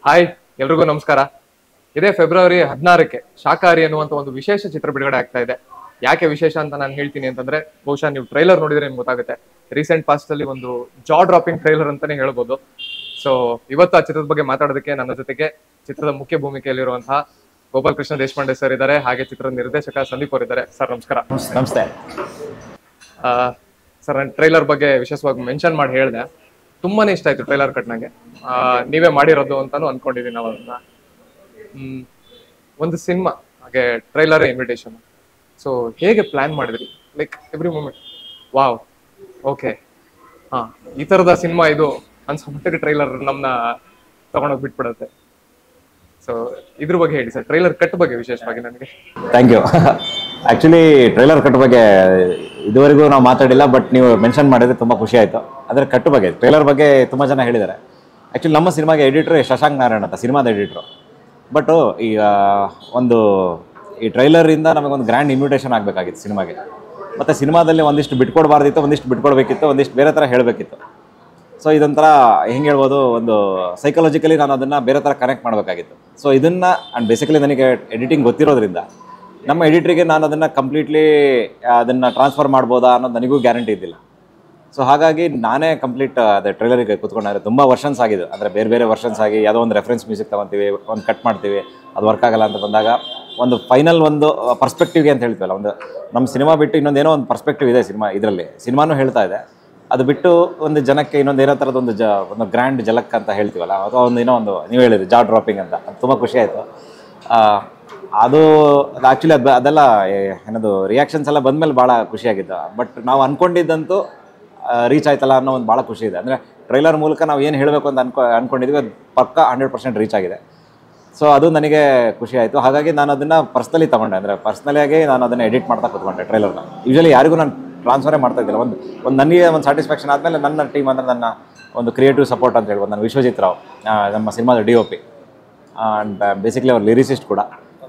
hi ಎಲ್ರಿಗೂ ನಮಸ್ಕಾರ ಇದೇ ಫೆಬ್ರವರಿ ಹದಿನಾರಕ್ಕೆ ಶಾಕಾಹಾರಿ ಅನ್ನುವಂತ ಒಂದು ವಿಶೇಷ ಚಿತ್ರ ಬಿಡುಗಡೆ ಆಗ್ತಾ ಇದೆ ಯಾಕೆ ವಿಶೇಷ ಅಂತ ನಾನು ಹೇಳ್ತೀನಿ ಅಂತಂದ್ರೆ ಬಹುಶಃ ನೀವು ಟ್ರೈಲರ್ ನೋಡಿದ್ರೆ ನಿಮ್ಗೆ ಗೊತ್ತಾಗುತ್ತೆ ರೀಸೆಂಟ್ ಪಾಸ್ಟ್ ಅಲ್ಲಿ ಒಂದು ಜಾ ಡ್ರಾಪಿಂಗ್ ಟ್ರೈಲರ್ ಅಂತಾನೆ ಹೇಳ್ಬೋದು ಸೊ ಇವತ್ತು ಆ ಚಿತ್ರದ ಬಗ್ಗೆ ಮಾತಾಡೋದಕ್ಕೆ ನನ್ನ ಜೊತೆಗೆ ಚಿತ್ರದ ಮುಖ್ಯ ಭೂಮಿಕೆಯಲ್ಲಿರುವಂತಹ ಗೋಪಾಲ್ ಕೃಷ್ಣ ದೇಶಪಾಂಡೆ ಸರ್ ಇದ್ದಾರೆ ಹಾಗೆ ಚಿತ್ರದ ನಿರ್ದೇಶಕ ಸಂದೀಪ್ ಅವರು ಇದ್ದಾರೆ ಸರ್ ನಮಸ್ಕಾರ ನಮಸ್ತೆ ಆ, ಸರ್ ನಾನು ಟ್ರೈಲರ್ ಬಗ್ಗೆ ವಿಶೇಷವಾಗಿ ಮೆನ್ಷನ್ ಮಾಡಿ ಹೇಳಿದೆ ತುಂಬಾನೇ ಇಷ್ಟ ಆಯ್ತು ಟ್ರೈಲರ್ ಕಟ್ ನಂಗೆ ಆ, ನೀವೇ ಮಾಡಿರೋದು ಅಂತಾನು ಅನ್ಕೊಂಡಿದೀನಿ ನಾವು ಅದನ್ನ ಹ್ಮ್, ಒಂದು ಸಿನಿಮಾ ಹಾಗೆ ಟ್ರೈಲರ್ ಇನ್ವಿಟೇಷನ್ ಸೊ ಹೇಗೆ ಪ್ಲಾನ್ ಮಾಡಿದ್ರಿ like every moment wow okay ಹಾ ಈ ತರದ ಸಿನಿಮಾ ಇದು ಅನ್ಸೋ ಮಟ್ಟಿಗೆ ಟ್ರೈಲರ್ ನಮ್ನ ತಗೊಂಡೋಗಿ ಬಿಟ್ಬಿಡುತ್ತೆ ಸೊ ಇದ್ರ ಬಗ್ಗೆ ಹೇಳಿ ಸರ್ ಟ್ರೈಲರ್ ಕಟ್ ಬಗ್ಗೆ ವಿಶೇಷವಾಗಿ ನನಗೆ thank you actually trailer cut ಬಗ್ಗೆ ಇದುವರೆಗೂ ನಾವು ಮಾತಾಡಿಲ್ಲ ಬಟ್ ನೀವು ಮೆನ್ಷನ್ ಮಾಡಿದ್ರೆ ತುಂಬ ಖುಷಿ ಆಯಿತು ಅದರ ಕಟ್ಟು ಬಗ್ಗೆ ಟ್ರೈಲರ್ ಬಗ್ಗೆ ತುಂಬ ಜನ ಹೇಳಿದ್ದಾರೆ ಆ್ಯಕ್ಚುಲಿ ನಮ್ಮ ಸಿನಿಮಾಗೆ ಎಡಿಟ್ರು ಶಶಾಂಕ್ ನಾರಾಯಣ್ ಅಂತ ಸಿನಿಮಾದ ಎಡಿಟ್ರು ಬಟ್ ಈಗ ಒಂದು ಈ ಟ್ರೈಲರಿಂದ ನಮಗೊಂದು ಗ್ರ್ಯಾಂಡ್ ಇನ್ವಿಟೇಷನ್ ಆಗಬೇಕಾಗಿತ್ತು ಸಿನಿಮಾಗೆ ಮತ್ತು ಸಿನಿಮಾದಲ್ಲಿ ಒಂದಿಷ್ಟು ಬಿಟ್ಕೊಡ್ಬಾರ್ದಿತ್ತು ಒಂದಿಷ್ಟು ಬಿಟ್ಕೊಡ್ಬೇಕಿತ್ತು ಒಂದಿಷ್ಟು ಬೇರೆ ಥರ ಹೇಳಬೇಕಿತ್ತು ಸೊ ಇದೊಂಥರ ಹೆಂಗೆ ಹೇಳ್ಬೋದು ಒಂದು ಸೈಕಾಲಜಿಕಲಿ ನಾನು ಅದನ್ನು ಬೇರೆ ಥರ ಕನೆಕ್ಟ್ ಮಾಡಬೇಕಾಗಿತ್ತು ಸೊ ಇದನ್ನು ಆ್ಯಂಡ್ ಬೇಸಿಕಲಿ ನನಗೆ ಎಡಿಟಿಂಗ್ ಗೊತ್ತಿರೋದ್ರಿಂದ ನಮ್ಮ ಎಡಿಟ್ರಿಗೆ ನಾನು ಅದನ್ನು ಕಂಪ್ಲೀಟ್ಲಿ ಅದನ್ನು ಟ್ರಾನ್ಸ್ಫರ್ ಮಾಡ್ಬೋದಾ ಅನ್ನೋದು ನನಗೂ ಗ್ಯಾರಂಟಿ ಇದ್ದಿಲ್ಲ ಸೊ ಹಾಗಾಗಿ ನಾನೇ ಕಂಪ್ಲೀಟ್ ಅದೇ ಟ್ರೈಲರಿಗೆ ಕೂತ್ಕೊಂಡ್ರೆ ತುಂಬ ವರ್ಷನ್ಸ್ ಆಗಿದೆ ಅಂದರೆ ಬೇರೆ ಬೇರೆ ವರ್ಷನ್ಸ್ ಆಗಿ ಯಾವುದೋ ಒಂದು ರೆಫರೆನ್ಸ್ ಮ್ಯೂಸಿಕ್ ತೊಗೊತೀವಿ ಒಂದು ಕಟ್ ಮಾಡ್ತೀವಿ ಅದು ವರ್ಕ್ ಆಗಲ್ಲ ಅಂತ ಬಂದಾಗ ಒಂದು ಫೈನಲ್ ಒಂದು ಪರ್ಸ್ಪೆಕ್ಟಿವ್ಗೆ ಅಂತ ಹೇಳ್ತೀವಲ್ಲ ಒಂದು ನಮ್ಮ ಸಿನಿಮಾ ಬಿಟ್ಟು ಇನ್ನೊಂದೇನೋ ಒಂದು ಪರ್ಸ್ಪೆಕ್ಟಿವ್ ಇದೆ ಸಿನಿಮಾ ಇದರಲ್ಲಿ ಸಿನಿಮಾನೂ ಹೇಳ್ತಾ ಇದೆ ಅದು ಬಿಟ್ಟು ಒಂದು ಜನಕ್ಕೆ ಇನ್ನೊಂದು ಏನೋ ಥರದ ಒಂದು ಜ ಒಂದು ಗ್ರ್ಯಾಂಡ್ ಜಲಕ್ ಅಂತ ಹೇಳ್ತೀವಲ್ಲ ಅಥವಾ ಒಂದು ಏನೋ ಒಂದು ನೀವು ಹೇಳಿದ್ರಿ ಜಾ ಡ್ರಾಪಿಂಗ್ ಅಂತ ಅದು ತುಂಬ ಖುಷಿ ಆಯಿತು ಅದು ಆ್ಯಕ್ಚುಲಿ ಅದು ಅದೆಲ್ಲ ಏ- ಏನದು ರಿಯಾಕ್ಷನ್ಸ್ ಎಲ್ಲ ಬಂದಮೇಲೆ ಭಾಳ ಖುಷಿಯಾಗಿತ್ತು ಬಟ್ ನಾವು ಅಂದ್ಕೊಂಡಿದ್ದಂತೂ ರೀಚ್ ಆಯ್ತಲ್ಲ ಅನ್ನೋ ಒಂದು ಭಾಳ ಖುಷಿ ಇದೆ ಅಂದರೆ ಟ್ರೈಲರ್ ಮೂಲಕ ನಾವು ಏನು ಹೇಳಬೇಕು ಅಂತ ಅನ್ಕೊ ಅಂದ್ಕೊಂಡಿದ್ವಿ ಅದು ಪಕ್ಕ ಹಂಡ್ರೆಡ್ ಪರ್ಸೆಂಟ್ ರೀಚ್ ಆಗಿದೆ ಸೊ ಅದು ನನಗೆ ಖುಷಿ ಆಯಿತು ಹಾಗಾಗಿ ನಾನು ಅದನ್ನು ಪರ್ಸ್ನಲಿ ತೊಗೊಂಡೆ ಅಂದರೆ ಪರ್ಸ್ನಲಿಯಾಗಿ ನಾನು ಅದನ್ನು ಎಡಿಟ್ ಮಾಡ್ತಾ ಕೂತ್ಕೊಂಡೆ ಟ್ರೈಲರ್ನ ಯೂಶಲಿ ಯಾರಿಗೂ ನಾನು ಟ್ರಾನ್ಸ್ಫರೇ ಮಾಡ್ತಾ ಇದ್ದಿಲ್ಲ ಒಂದು ಒಂದು ನನಗೆ ಒಂದು ಸ್ಯಾಟಿಸ್ಫ್ಯಾಕ್ಷನ್ ಆದಮೇಲೆ ನನ್ನ ಟೀಮ್ ಅಂದರೆ ನನ್ನ ಒಂದು ಕ್ರಿಯೇಟಿವ್ ಸಪೋರ್ಟ್ ಅಂತ ಹೇಳ್ಬೋದು ನಾನು ವಿಶ್ವಜಿತ್ ರಾವ್ ಆ, ನಮ್ಮ ಸಿನಿಮಾದ D O P and basically ಅವ್ರು ಲಿರಿಸಿಸ್ಟ್ ಕೂಡ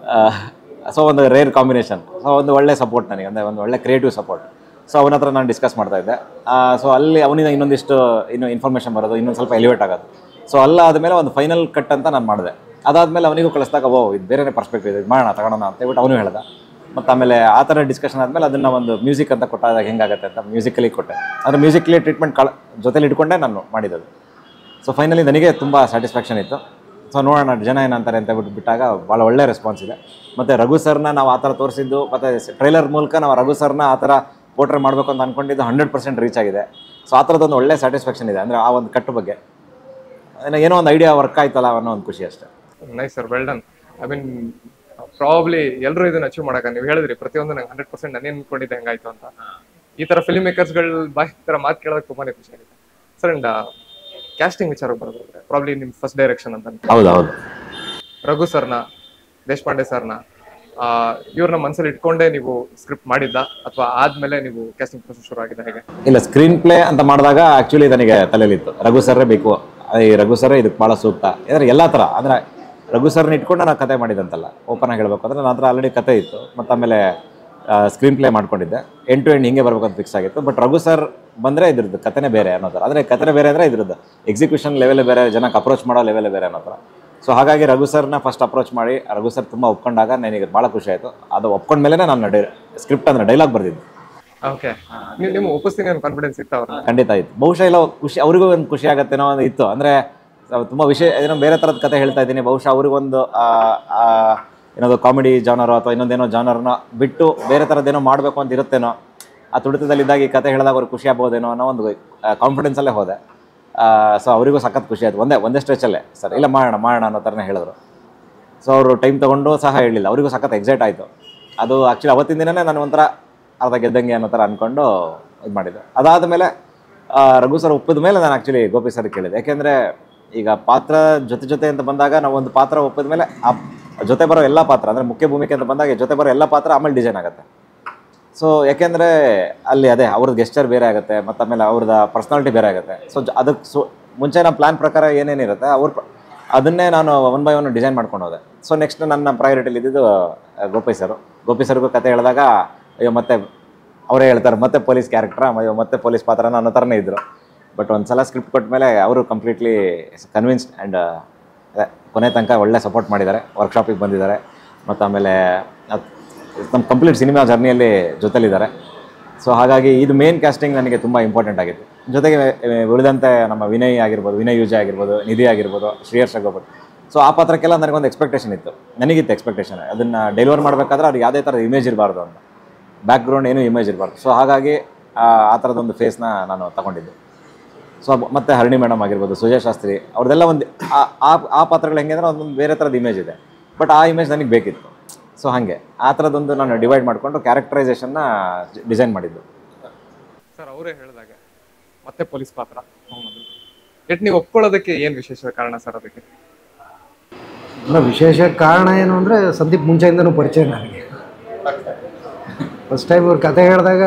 ಸೊ ಒಂದು ರೇರ್ ಕಾಂಬಿನೇಷನ್ ಸೊ ಒಂದು ಒಳ್ಳೆ ಸಪೋರ್ಟ್ ನನಗೆ ಅಂದರೆ ಒಂದು ಒಳ್ಳೆ ಕ್ರಿಯೇಟಿವ್ ಸಪೋರ್ಟ್ ಸೊ ಅವನ ಹತ್ರ ನಾನು ಡಿಸ್ಕಸ್ ಮಾಡ್ತಾ ಇದ್ದೆ ಸೊ ಅಲ್ಲಿ ಅವನಿಂದ ಇನ್ನೊಂದಿಷ್ಟು ಇನ್ನು ಇನ್ಫಾರ್ಮೇಷನ್ ಬರೋದು ಇನ್ನೊಂದು ಸ್ವಲ್ಪ ಎಲಿವೇಟ್ ಆಗೋದು ಸೊ ಅಲ್ಲ ಆದಮೇಲೆ ಒಂದು ಫೈನಲ್ ಕಟ್ ಅಂತ ನಾನು ಮಾಡಿದೆ ಅದಾದಮೇಲೆ ಅವನಿಗೂ ಕಳಿಸ್ದಾಗ ಓ ಇದು ಬೇರೆನೇ ಪರ್ಸ್ಪೆಕ್ಟಿವ್ ಇದೆ ಇದು ಮಾಡೋಣ ತಗೊಳ್ಳೋಣ ಅಂತ ಹೇಳ್ಬಿಟ್ಟು ಅವನು ಹೇಳ್ದ ಮತ್ತು ಆಮೇಲೆ ಆ ಥರ ಡಿಸ್ಕಷನ್ ಆದಮೇಲೆ ಅದನ್ನು ಒಂದು ಮ್ಯೂಸಿಕ್ ಅಂತ ಕೊಟ್ಟಾಗ ಹೆಂಗಾಗುತ್ತೆ ಅಂತ ಮ್ಯೂಸಿಕಲಿ ಕೊಟ್ಟೆ ಅಂದರೆ ಮ್ಯೂಸಿಕಲಿ ಟ್ರೀಟ್ಮೆಂಟ್ ಕಳ ಜೊತೆಲಿ ಇಟ್ಕೊಂಡೇ ನಾನು ಮಾಡಿದ್ದು ಸೊ ಫೈನಲಿ ನನಗೆ ತುಂಬ ಸ್ಯಾಟಿಸ್ಫ್ಯಾಕ್ಷನ್ ಇತ್ತು ಸೊ ನೋಡೋಣ ಜನ ಏನಂತಾರೆ ಅಂತ ಬಿಟ್ಟು ಬಿಟ್ಟಾಗ ಭಾಳ ಒಳ್ಳೆ ರೆಸ್ಪಾನ್ಸ್ ಇದೆ ಮತ್ತು ರಘು ಸರ್ನ ನಾವು ಆ ಥರ ತೋರಿಸಿದ್ದು ಮತ್ತು ಟ್ರೈಲರ್ ಮೂಲಕ ನಾವು ರಘು ಸರ್ನ ಆ ಥರ ಪೋಟ್ರೆ ಮಾಡಬೇಕು ಅಂತ ಅಂದ್ಕೊಂಡಿದ್ದು ಹಂಡ್ರೆಡ್ ಪರ್ಸೆಂಟ್ ರೀಚ್ ಆಗಿದೆ ಸೊ ಆ ಥರದ್ದೊಂದು ಒಳ್ಳೆ ಸ್ಯಾಟಿಸ್ಫ್ಯಾಕ್ಷನ್ ಇದೆ ಅಂದರೆ ಆ ಒಂದು ಕಟ್ಟು ಬಗ್ಗೆ ಏನೋ- ಏನೋ ಒಂದು ಐಡಿಯಾ ವರ್ಕ್ ಆಯ್ತಲ್ಲ ಅನ್ನೋ ಒಂದು ಖುಷಿ ಅಷ್ಟೇ nice sir well done I mean probably ಎಲ್ಲರೂ ಇದನ್ನ ಅಚೀವ್ ಮಾಡಕ ನೀವು ಹೇಳಿದ್ರಿ ಪ್ರತಿಯೊಂದು ನಂಗೆ ಹಂಡ್ರೆಡ್ ಪರ್ಸೆಂಟ್ ನಾನು ಅನ್ಕೊಂಡಿದ್ದೆ ಹೆಂಗಾಯ್ತು ಅಂತ ಈ ತರ ಫಿಲ್ಮ್ ಮೇಕರ್ಸ್ಗಳ ಬಾಯ್ ತರ ಮಾತು ಕೇಳೋಕೆ ತುಂಬಾನೇ ಖುಷಿ ಆಗುತ್ತೆ ಸರ್ ಅಂಡ್ ಕ್ಯಾಸ್ಟಿಂಗ್ ವಿಚಾರಕ್ಕೆ ಬರೋದಾದ್ರೆ ಪ್ರಾಬ್ಲಿ ನಿಮ್ ಫಸ್ಟ್ ಡೈರೆಕ್ಷನ್ ಅಂತ ಅನ್ಕೊ- ಹೌದು ಹೌದು ರಘು ಸರ್ನ ದೇಶಪಾಂಡೆ ಸರ್ನ ಇವ್ರನ್ನ ಮನಸ್ಸಲ್ಲಿ ಇಟ್ಕೊಂಡೇ ನೀವು ಸ್ಕ್ರಿಪ್ಟ್ ಮಾಡಿದ್ದ ಅಥವಾ ಆದ್ಮೇಲೆ ನೀವು ಕ್ಯಾಸ್ಟಿಂಗ್ ಪ್ರೊಸೆಸ್ ಶುರು ಆಗಿದೆ ಹೇಗೆ ಇಲ್ಲ ಸ್ಕ್ರೀನ್ ಪ್ಲೇ ಅಂತ ಮಾಡಿದಾಗ ಆ್ಯಕ್ಚುಲಿ ನನಗೆ ತಲೆಯಲ್ಲಿತ್ತು ರಘು ಸರ್ರೇ ಬೇಕು ಈ ರಘು ಸರ್ರೇ ಇದಕ್ಕೆ ಭಾಳ ಸೂಕ್ತ ಅಂದರೆ ಎಲ್ಲ ಥರ ಅಂದರೆ ರಘು ಸರ್ನ ಇಟ್ಕೊಂಡು ನಾನು ಕತೆ ಮಾಡಿದಂತಲ್ಲ ಓಪನ್ ಆಗಿ ಹೇಳ್ಬೇಕು ಅಂದರೆ ನನ್ನ ಹತ್ರ ಆಲ್ರೆಡಿ ಕತೆ ಇತ್ತು ಮತ್ತು ಆಮೇಲೆ ಸ್ಕ್ರೀನ್ ಪ್ಲೇ ಮಾಡ್ಕೊಂಡಿದ್ದೆ ಎಂಟು ಟು ಎಂಡ್ ಹಿಂಗೆ ಬರ್ಬೇಕು ಅಂತ ಫಿಕ್ಸ್ ಆಗಿತ್ತು ಬಟ್ ರಘು ಸರ್ ಬಂದರೆ ಇದ್ರದ್ದು ಕತೆನೇ ಬೇರೆ ಅನ್ನೋ ಥರ ಅಂದರೆ ಕತೆ ಬೇರೆ ಅಂದರೆ ಇದ್ರದ್ದು ಎಕ್ಸಿಕ್ಯೂಷನ್ ಲೆವೆಲ್ ಬೇರೆ ಜನಕ್ಕೆ ಅಪ್ರೋಚ್ ಮಾಡೋ ಲೆವೆಲ್ ಬೇರೆ ಅನ್ನೋ ಥರ ಸೊ ಹಾಗಾಗಿ ರಘು ಸರ್ನ ಫಸ್ಟ್ ಅಪ್ರೋಚ್ ಮಾಡಿ ರಘು ಸರ್ ತುಂಬ ಒಪ್ಕೊಂಡಾಗ ನನಗೆ ಭಾಳ ಖುಷಿ ಆಯಿತು ಅದು ಒಪ್ಕೊಂಡ್ಮೇಲೆ ನಾನು ಡೈ ಸ್ಕ್ರಿಪ್ಟ್ ಅಂದರೆ ಡೈಲಾಗ್ ಬರ್ದಿದ್ದು ಓಕೆ ನೀವು ನಿಮ್ಮ ಒಪ್ಪಿಸ್ತೀನಿ ಅನ್ನೋ ಕಾನ್ಫಿಡೆನ್ಸ್ ಇತ್ತ ಅವ್ರನ್ನ ಖಂಡಿತ ಇತ್ತು ಬಹುಶಃ ಇಲ್ಲ ಖುಷಿ ಅವ್ರಿಗೂ ಒಂದು ಖುಷಿ ಆಗತ್ತೇನೋ ಒಂದು ಇತ್ತು ಅಂದರೆ ತುಂಬ ವಿಷಯ ಏನೋ ಬೇರೆ ಥರದ ಕತೆ ಹೇಳ್ತಾ ಇದ್ದೀನಿ ಬಹುಶಃ ಅವ್ರಿಗೊಂದು ಆ, ಆ, ಏನದು ಕಾಮಿಡಿ ಜಾನರು ಅಥವಾ ಇನ್ನೊಂದೇನೋ ಜಾನರ್ನ ಬಿಟ್ಟು ಬೇರೆ ಥರದ್ದೇನೋ ಮಾಡಬೇಕು ಅಂತ ಇರುತ್ತೇನೋ ಆ ತುಡಿತದಲ್ಲಿದ್ದಾಗ ಈ ಕತೆ ಹೇಳಿದಾಗ ಅವ್ರಿಗೆ ಖುಷಿ ಆಗ್ಬೋದೇನೋ ಅನ್ನೋ ಒಂದು ಕಾನ್ಫಿಡೆನ್ಸಲ್ಲೇ ಹೋದೆ ಸೊ ಅವರಿಗೂ ಸಖತ್ ಖುಷಿ ಆಯ್ತು ಒಂದೇ ಒಂದೇ ಸ್ಟ್ರೆಚಲ್ಲೇ ಸರ್ ಇಲ್ಲ ಮಾಡೋಣ ಮಾಡೋಣ ಅನ್ನೋ ಥರನೇ ಹೇಳಿದ್ರು ಸೊ ಅವರು ಟೈಮ್ ತೊಗೊಂಡು ಸಹ ಹೇಳಿಲ್ಲ ಅವರಿಗೂ ಸಖತ್ ಎಕ್ಸೈಟ್ ಆಯಿತು ಅದು ಆ್ಯಕ್ಚುಲಿ ಅವತ್ತಿನ ದಿನನೇ ನಾನು ಒಂಥರ ಅರ್ಧ ಗೆದ್ದಂಗೆ ಅನ್ನೋ ಥರ ಅಂದ್ಕೊಂಡು ಇದು ಮಾಡಿದ್ದೆ ಅದಾದ ಮೇಲೆ ಆ, ರಘು ಸರ್ ಒಪ್ಪಿದ ಮೇಲೆ ನಾನು ಆ್ಯಕ್ಚುಲಿ ಗೋಪಿ ಸರ್ ಕೇಳಿದೆ ಯಾಕೆಂದರೆ ಈಗ ಪಾತ್ರ ಜೊತೆ ಜೊತೆ ಅಂತ ಬಂದಾಗ ನಾವು ಒಂದು ಪಾತ್ರ ಒಪ್ಪಿದ ಮೇಲೆ ಆ ಜೊತೆ ಬರೋ ಎಲ್ಲ ಪಾತ್ರ ಅಂದರೆ ಮುಖ್ಯ ಭೂಮಿಕೆ ಅಂತ ಬಂದಾಗ ಜೊತೆ ಬರೋ ಎಲ್ಲ ಪಾತ್ರ ಆಮೇಲೆ ಡಿಸೈನ್ ಆಗುತ್ತೆ ಸೊ ಯಾಕೆಂದರೆ ಅಲ್ಲಿ ಅದೇ ಅವ್ರದ್ದು ಗೆಸ್ಚರ್ ಬೇರೆ ಆಗುತ್ತೆ ಮತ್ತು ಆಮೇಲೆ ಅವ್ರದ್ದು ಪರ್ಸ್ನಾಲಿಟಿ ಬೇರೆ ಆಗುತ್ತೆ ಸೊ ಅದಕ್ಕೆ ಸೊ ಮುಂಚೆ ನಮ್ಮ ಪ್ಲ್ಯಾನ್ ಪ್ರಕಾರ ಏನೇನಿರುತ್ತೆ ಅವ್ರ ಪ್ರ- ಅದನ್ನೇ ನಾನು ಒನ್ ಬೈ ಒನ್ ಡಿಸೈನ್ ಮಾಡ್ಕೊಂಡು ಹೋದೆ ಸೊ ನೆಕ್ಸ್ಟ್ ನನ್ನ ಪ್ರಯಾರಿಟಿಲಿ ಇದ್ದಿದ್ದು ಆ, ಗೋಪಿ ಸರು ಗೋಪಿ ಸರ್ಗೂ ಕತೆ ಹೇಳಿದಾಗ ಅಯ್ಯೋ ಮತ್ತೆ ಅವರೇ ಹೇಳ್ತಾರೆ ಮತ್ತೆ ಪೊಲೀಸ್ ಕ್ಯಾರೆಕ್ಟ್ರ ಅಯ್ಯೋ ಮತ್ತೆ ಪೊಲೀಸ್ ಪಾತ್ರನ ಅನ್ನೋ ಥರನೇ ಇದ್ದರು ಬಟ್ ಒಂದು ಸಲ ಸ್ಕ್ರಿಪ್ಟ್ ಕೊಟ್ಟ ಮೇಲೆ ಅವರು ಕಂಪ್ಲೀಟ್ಲಿ ಕನ್ವಿನ್ಸ್ಡ್ ಆ್ಯಂಡ್ ಅದೇ ಕೊನೆ ತನಕ ಒಳ್ಳೆ ಸಪೋರ್ಟ್ ಮಾಡಿದ್ದಾರೆ ವರ್ಕ್ಶಾಪಿಗೆ ಬಂದಿದ್ದಾರೆ ಮತ್ತು ಆಮೇಲೆ ಅದ್- ನಮ್ಮ ಕಂಪ್ಲೀಟ್ ಸಿನಿಮಾ ಜರ್ನಿಯಲ್ಲಿ ಜೊತೆಲಿದ್ದಾರೆ ಸೊ ಹಾಗಾಗಿ ಇದು ಮೇನ್ ಕ್ಯಾಸ್ಟಿಂಗ್ ನನಗೆ ತುಂಬ ಇಂಪಾರ್ಟೆಂಟ್ ಆಗಿತ್ತು ಜೊತೆಗೆ ಆ, ಉಳಿದಂತೆ ನಮ್ಮ ವಿನಯ್ ಆಗಿರ್ಬೋದು ವಿನಯ್ ಯೂಜೆ ಆಗಿರ್ಬೋದು ನಿಧಿ ಆಗಿರ್ಬೋದು ಶ್ರೇಯಸ್ ಆಗಿರ್ಬೋದು ಸೊ ಆ ಪಾತ್ರಕ್ಕೆಲ್ಲ ನನಗೊಂದು ಎಕ್ಸ್ಪೆಕ್ಟೇಷನ್ ಇತ್ತು ನನಗಿತ್ತು ಎಕ್ಸ್ಪೆಕ್ಟೇಷನ್ ಅದನ್ನು ಡೆಲಿವರ್ ಮಾಡಬೇಕಾದ್ರೆ ಅವ್ರಿಗೆ ಯಾವುದೇ ಥರದ ಇಮೇಜ್ ಇರಬಾರ್ದು ಅಂತ ಬ್ಯಾಕ್ಗ್ರೌಂಡ್ ಏನೂ ಇಮೇಜ್ ಇರಬಾರ್ದು ಸೊ ಹಾಗಾಗಿ ಆ ಆ ಥರದೊಂದು ಫೇಸ್ನ ನಾನು ತಗೊಂಡಿದ್ದು ಸೊ ಮತ್ತೆ ಹರಣಿ ಮೇಡಮ್ ಆಗಿರ್ಬೋದು ಸುಜಯ್ ಶಾಸ್ತ್ರಿ ಅವ್ರದ್ದೆಲ್ಲ ಒಂದು ಆ- ಆ ಆ ಪಾತ್ರಗಳು ಹೆಂಗೆ ಅಂದರೆ ಒಂದೊಂದು ಬೇರೆ ಥರದ ಇಮೇಜ್ ಇದೆ ಬಟ್ ಆ ಇಮೇಜ್ ನನಗೆ ಬೇಕಿತ್ತು ಸೊ ಹಾಗೆ ಆ ಥರದೊಂದು ನಾನು ಡಿವೈಡ್ ಮಾಡಿಕೊಂಡು ಕ್ಯಾರೆಕ್ಟರೈಸೇಷನ್ನ ಡಿಸೈನ್ ಮಾಡಿದ್ದು ಸರ್ ಅವರೇ ಹೇಳಿದಾಗೆ ಮತ್ತೆ ಪೊಲೀಸ್ ಪಾತ್ರ ಹೌದು ಎಟ್ ನೀವು ಒಪ್ಕೊಳ್ಳೋದಕ್ಕೆ ಏನ್ ವಿಶೇಷ ಕಾರಣ ಸರ್ ಅದಕ್ಕೆ ಅಲ್ಲ ವಿಶೇಷ ಕಾರಣ ಏನು ಅಂದರೆ ಸಂದೀಪ್ ಮುಂಚೆಯಿಂದನೂ ಪರಿಚಯ ನನಗೆ ಫಸ್ಟ್ ಟೈಮ್ ಇವ್ರ ಕತೆ ಹೇಳಿದಾಗ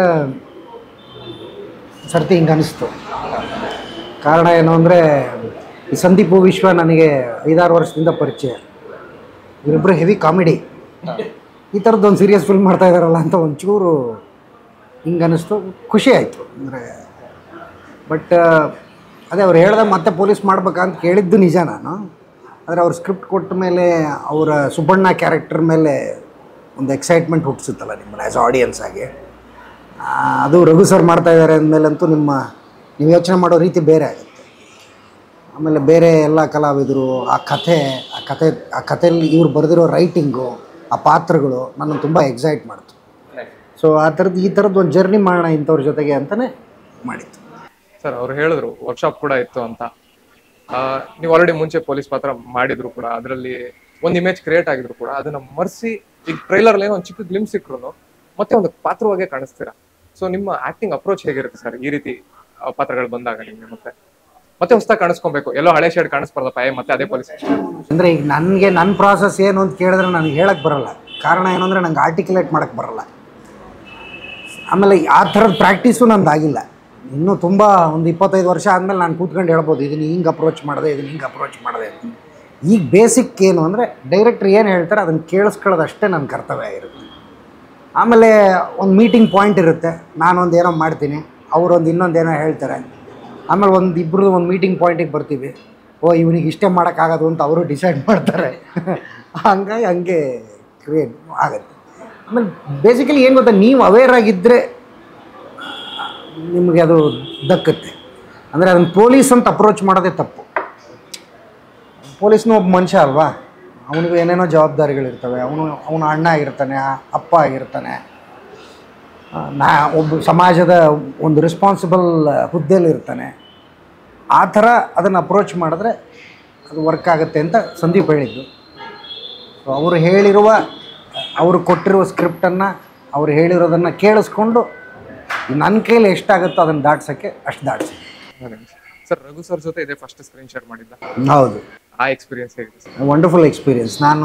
ಸರ್ತಿ ಹಿಂಗೆ ಅನಿಸ್ತು ಕಾರಣ ಏನು ಅಂದರೆ ಈ ಸಂದೀಪು ವಿಶ್ವ ನನಗೆ ಐದಾರು ವರ್ಷದಿಂದ ಪರಿಚಯ ಇವರಿಬ್ಬರು ಹೆವಿ ಕಾಮಿಡಿ ಈ ಥರದ್ದು ಒಂದು ಸೀರಿಯಸ್ ಫಿಲ್ಮ್ ಮಾಡ್ತಾ ಇದ್ದಾರಲ್ಲ ಅಂತ ಒಂಚೂರು ಹಿಂಗೆ ಅನ್ನಿಸ್ತು ಖುಷಿ ಆಯಿತು ಅಂದರೆ ಬಟ್ ಅದೇ ಅವ್ರು ಹೇಳ್ದಾಗ ಮತ್ತೆ ಪೊಲೀಸ್ ಮಾಡ್ಬೇಕಂತ ಕೇಳಿದ್ದು ನಿಜ ನಾನು ಆದರೆ ಅವ್ರು ಸ್ಕ್ರಿಪ್ಟ್ ಕೊಟ್ಟ ಮೇಲೆ ಅವರ ಸುಬ್ಬಣ್ಣ ಕ್ಯಾರೆಕ್ಟರ್ ಮೇಲೆ ಒಂದು ಎಕ್ಸೈಟ್ಮೆಂಟ್ ಹುಟ್ಟಿಸುತ್ತಲ್ಲ ನಿಮ್ಮನ್ನ ಆ್ಯಸ್ ಆಡಿಯನ್ಸ್ ಆಗಿ ಆ, ಅದು ರಘು ಸರ್ ಮಾಡ್ತಾ ಇದ್ದಾರೆ ಅಂದಮೇಲಂತೂ ನಿಮ್ಮ ನೀವು ಯೋಚನೆ ಮಾಡೋ ರೀತಿ ಬೇರೆ ಆಗುತ್ತೆ ಆಮೇಲೆ ಬೇರೆ ಎಲ್ಲ ಕಲಾವಿದರು ಆ ಕಥೆ ಆ ಕಥೆ ಆ ಕಥೆಯಲ್ಲಿ ಇವ್ರು ಬರೆದಿರೋ ರೈಟಿಂಗು ಆ ಪಾತ್ರಗಳು ನನ್ನ ತುಂಬ ಎಕ್ಸೈಟ್ ಮಾಡ್ತು ಸೊ ಆ ಥರದ್ದು ಈ ಥರದ್ದು ಒಂದು ಜರ್ನಿ ಮಾಡೋಣ ಇಂಥವ್ರ ಜೊತೆಗೆ ಅಂತಲೇ ಮಾಡಿತ್ತು ಸರ್ ಅವ್ರು ಹೇಳಿದ್ರು ವರ್ಕ್ಶಾಪ್ ಕೂಡ ಇತ್ತು ಅಂತ ಆ, ನೀವು ಆಲ್ರೆಡಿ ಮುಂಚೆ ಪೊಲೀಸ್ ಪಾತ್ರ ಮಾಡಿದ್ರು ಕೂಡ ಅದರಲ್ಲಿ ಒಂದು ಇಮೇಜ್ ಕ್ರಿಯೇಟ್ ಆಗಿದ್ರು ಕೂಡ ಅದನ್ನ ಮರ್ಸಿ ಈಗ ಟ್ರೈಲರ್ ಏನೋ ಒಂದು ಚಿಕ್ಕ ಗ್ಲಿಮ್ ಸಿಕ್ರು ಮತ್ತೆ ಒಂದು ಪಾತ್ರವಾಗೇ ಕಾಣಿಸ್ತೀರಾ ಸೊ ನಿಮ್ಮ ಆಕ್ಟಿಂಗ್ ಅಪ್ರೋಚ್ ಹೇಗಿರುತ್ತೆ ಸರ್ ಈ ರೀತಿ ಆ, ಪಾತ್ರಗಳು ಬಂದಾಗ ನಿಮ್ಗೆ ಮತ್ತೆ ಮತ್ತೆ ಹೊಸದಾಗಿ ಕಾಣಿಸ್ಕೊಬೇಕು ಎಲ್ಲೋ ಹಳೆ ಶೇಡ್ ಕಾಣಿಸ್ಬಾರ್ದಪ್ಪ ಏ ಮತ್ತೆ ಅದೇ ಪೊಲೀಸ್ ಅಂದರೆ ಈಗ ನನಗೆ ನನ್ನ ಪ್ರಾಸೆಸ್ ಏನು ಅಂತ ಕೇಳಿದ್ರೆ ನನಗೆ ಹೇಳಕ್ಕೆ ಬರಲ್ಲ ಕಾರಣ ಏನು ಅಂದರೆ ನಂಗೆ ಆರ್ಟಿಕ್ಯುಲೇಟ್ ಮಾಡೋಕ್ಕೆ ಬರಲ್ಲ ಆಮೇಲೆ ಆ ಥರದ ಪ್ರಾಕ್ಟೀಸು ನಂದು ಆಗಿಲ್ಲ ಇನ್ನೂ ತುಂಬ ಒಂದು ಇಪ್ಪತ್ತೈದು ವರ್ಷ ಆದಮೇಲೆ ನಾನು ಕೂತ್ಕೊಂಡು ಹೇಳ್ಬೋದು ಇದನ್ನು ಹಿಂಗೆ ಅಪ್ರೋಚ್ ಮಾಡಿದೆ ಇದನ್ನು ಹಿಂಗೆ ಅಪ್ರೋಚ್ ಮಾಡಿದೆ ಅಂತ ಈಗ ಬೇಸಿಕ್ ಏನು ಅಂದರೆ ಡೈರೆಕ್ಟ್ರ್ ಏನು ಹೇಳ್ತಾರೆ ಅದನ್ನು ಕೇಳಿಸ್ಕೊಳ್ಳೋದಷ್ಟೇ ನನ್ನ ಕರ್ತವ್ಯ ಆಗಿರುತ್ತೆ ಆಮೇಲೆ ಒಂದು ಮೀಟಿಂಗ್ ಪಾಯಿಂಟ್ ಇರುತ್ತೆ ನಾನೊಂದು ಏನೋ ಮಾಡ್ತೀನಿ ಅವರೊಂದು ಇನ್ನೊಂದು ಏನೋ ಹೇಳ್ತಾರೆ ಆಮೇಲೆ ಒಂದು ಇಬ್ಬರು ಒಂದು ಮೀಟಿಂಗ್ ಪಾಯಿಂಟಿಗೆ ಬರ್ತೀವಿ ಓ ಇವನಿಗೆ ಇಷ್ಟೇ ಮಾಡೋಕ್ಕಾಗೋದು ಅಂತ ಅವರು ಡಿಸೈಡ್ ಮಾಡ್ತಾರೆ ಹಂಗಾಗಿ ಹಂಗೆ ಕ್ರಿಯೇಟ್ ಆಗುತ್ತೆ ಆಮೇಲೆ ಬೇಸಿಕಲಿ ಏನು ಗೊತ್ತಾ ನೀವು ಅವೇರ್ ಆಗಿದ್ದರೆ ನಿಮಗೆ ಅದು ದಕ್ಕುತ್ತೆ ಅಂದರೆ ಅದನ್ನು ಪೊಲೀಸ್ ಅಂತ ಅಪ್ರೋಚ್ ಮಾಡೋದೇ ತಪ್ಪು ಪೊಲೀಸ್ನೂ ಒಬ್ಬ ಮನುಷ್ಯ ಅಲ್ವಾ ಅವನಿಗೂ ಏನೇನೋ ಜವಾಬ್ದಾರಿಗಳಿರ್ತವೆ ಅವನು ಅವನ ಅಣ್ಣ ಆಗಿರ್ತಾನೆ ಅಪ್ಪ ಆಗಿರ್ತಾನೆ ಆ, ನಾ ಒಬ್ಬ ಸಮಾಜದ ಒಂದು ರೆಸ್ಪಾನ್ಸಿಬಲ್ ಹುದ್ದೆಯಲ್ಲಿ ಇರ್ತಾನೆ ಆ ಥರ ಅದನ್ನು ಅಪ್ರೋಚ್ ಮಾಡಿದ್ರೆ ಅದು ವರ್ಕ್ ಆಗುತ್ತೆ ಅಂತ ಸಂದೀಪ್ ಹೇಳಿದ್ದು ಸೊ ಅವರು ಹೇಳಿರುವ ಅವರು ಕೊಟ್ಟಿರುವ ಸ್ಕ್ರಿಪ್ಟನ್ನು ಅವ್ರು ಹೇಳಿರೋದನ್ನು ಕೇಳಿಸ್ಕೊಂಡು ನನ್ನ ಕೈಲಿ ಎಷ್ಟಾಗುತ್ತೋ ಅದನ್ನು ದಾಟ್ಸೋಕ್ಕೆ ಅಷ್ಟು ದಾಟ್ಸಿ ಸರ್ ರಘು ಸರ್ ಜೊತೆ ಇದೇ ಫಸ್ಟ್ ಸ್ಕ್ರೀನ್ ಶೇರ್ ಮಾಡಿದ್ದ ಹೌದು ಆ ಎಕ್ಸ್ಪೀರಿಯನ್ಸ್ ಹೇಗಿದೆ ಸರ್ ವಂಡರ್ಫುಲ್ ಎಕ್ಸ್ಪೀರಿಯನ್ಸ್ ನಾನು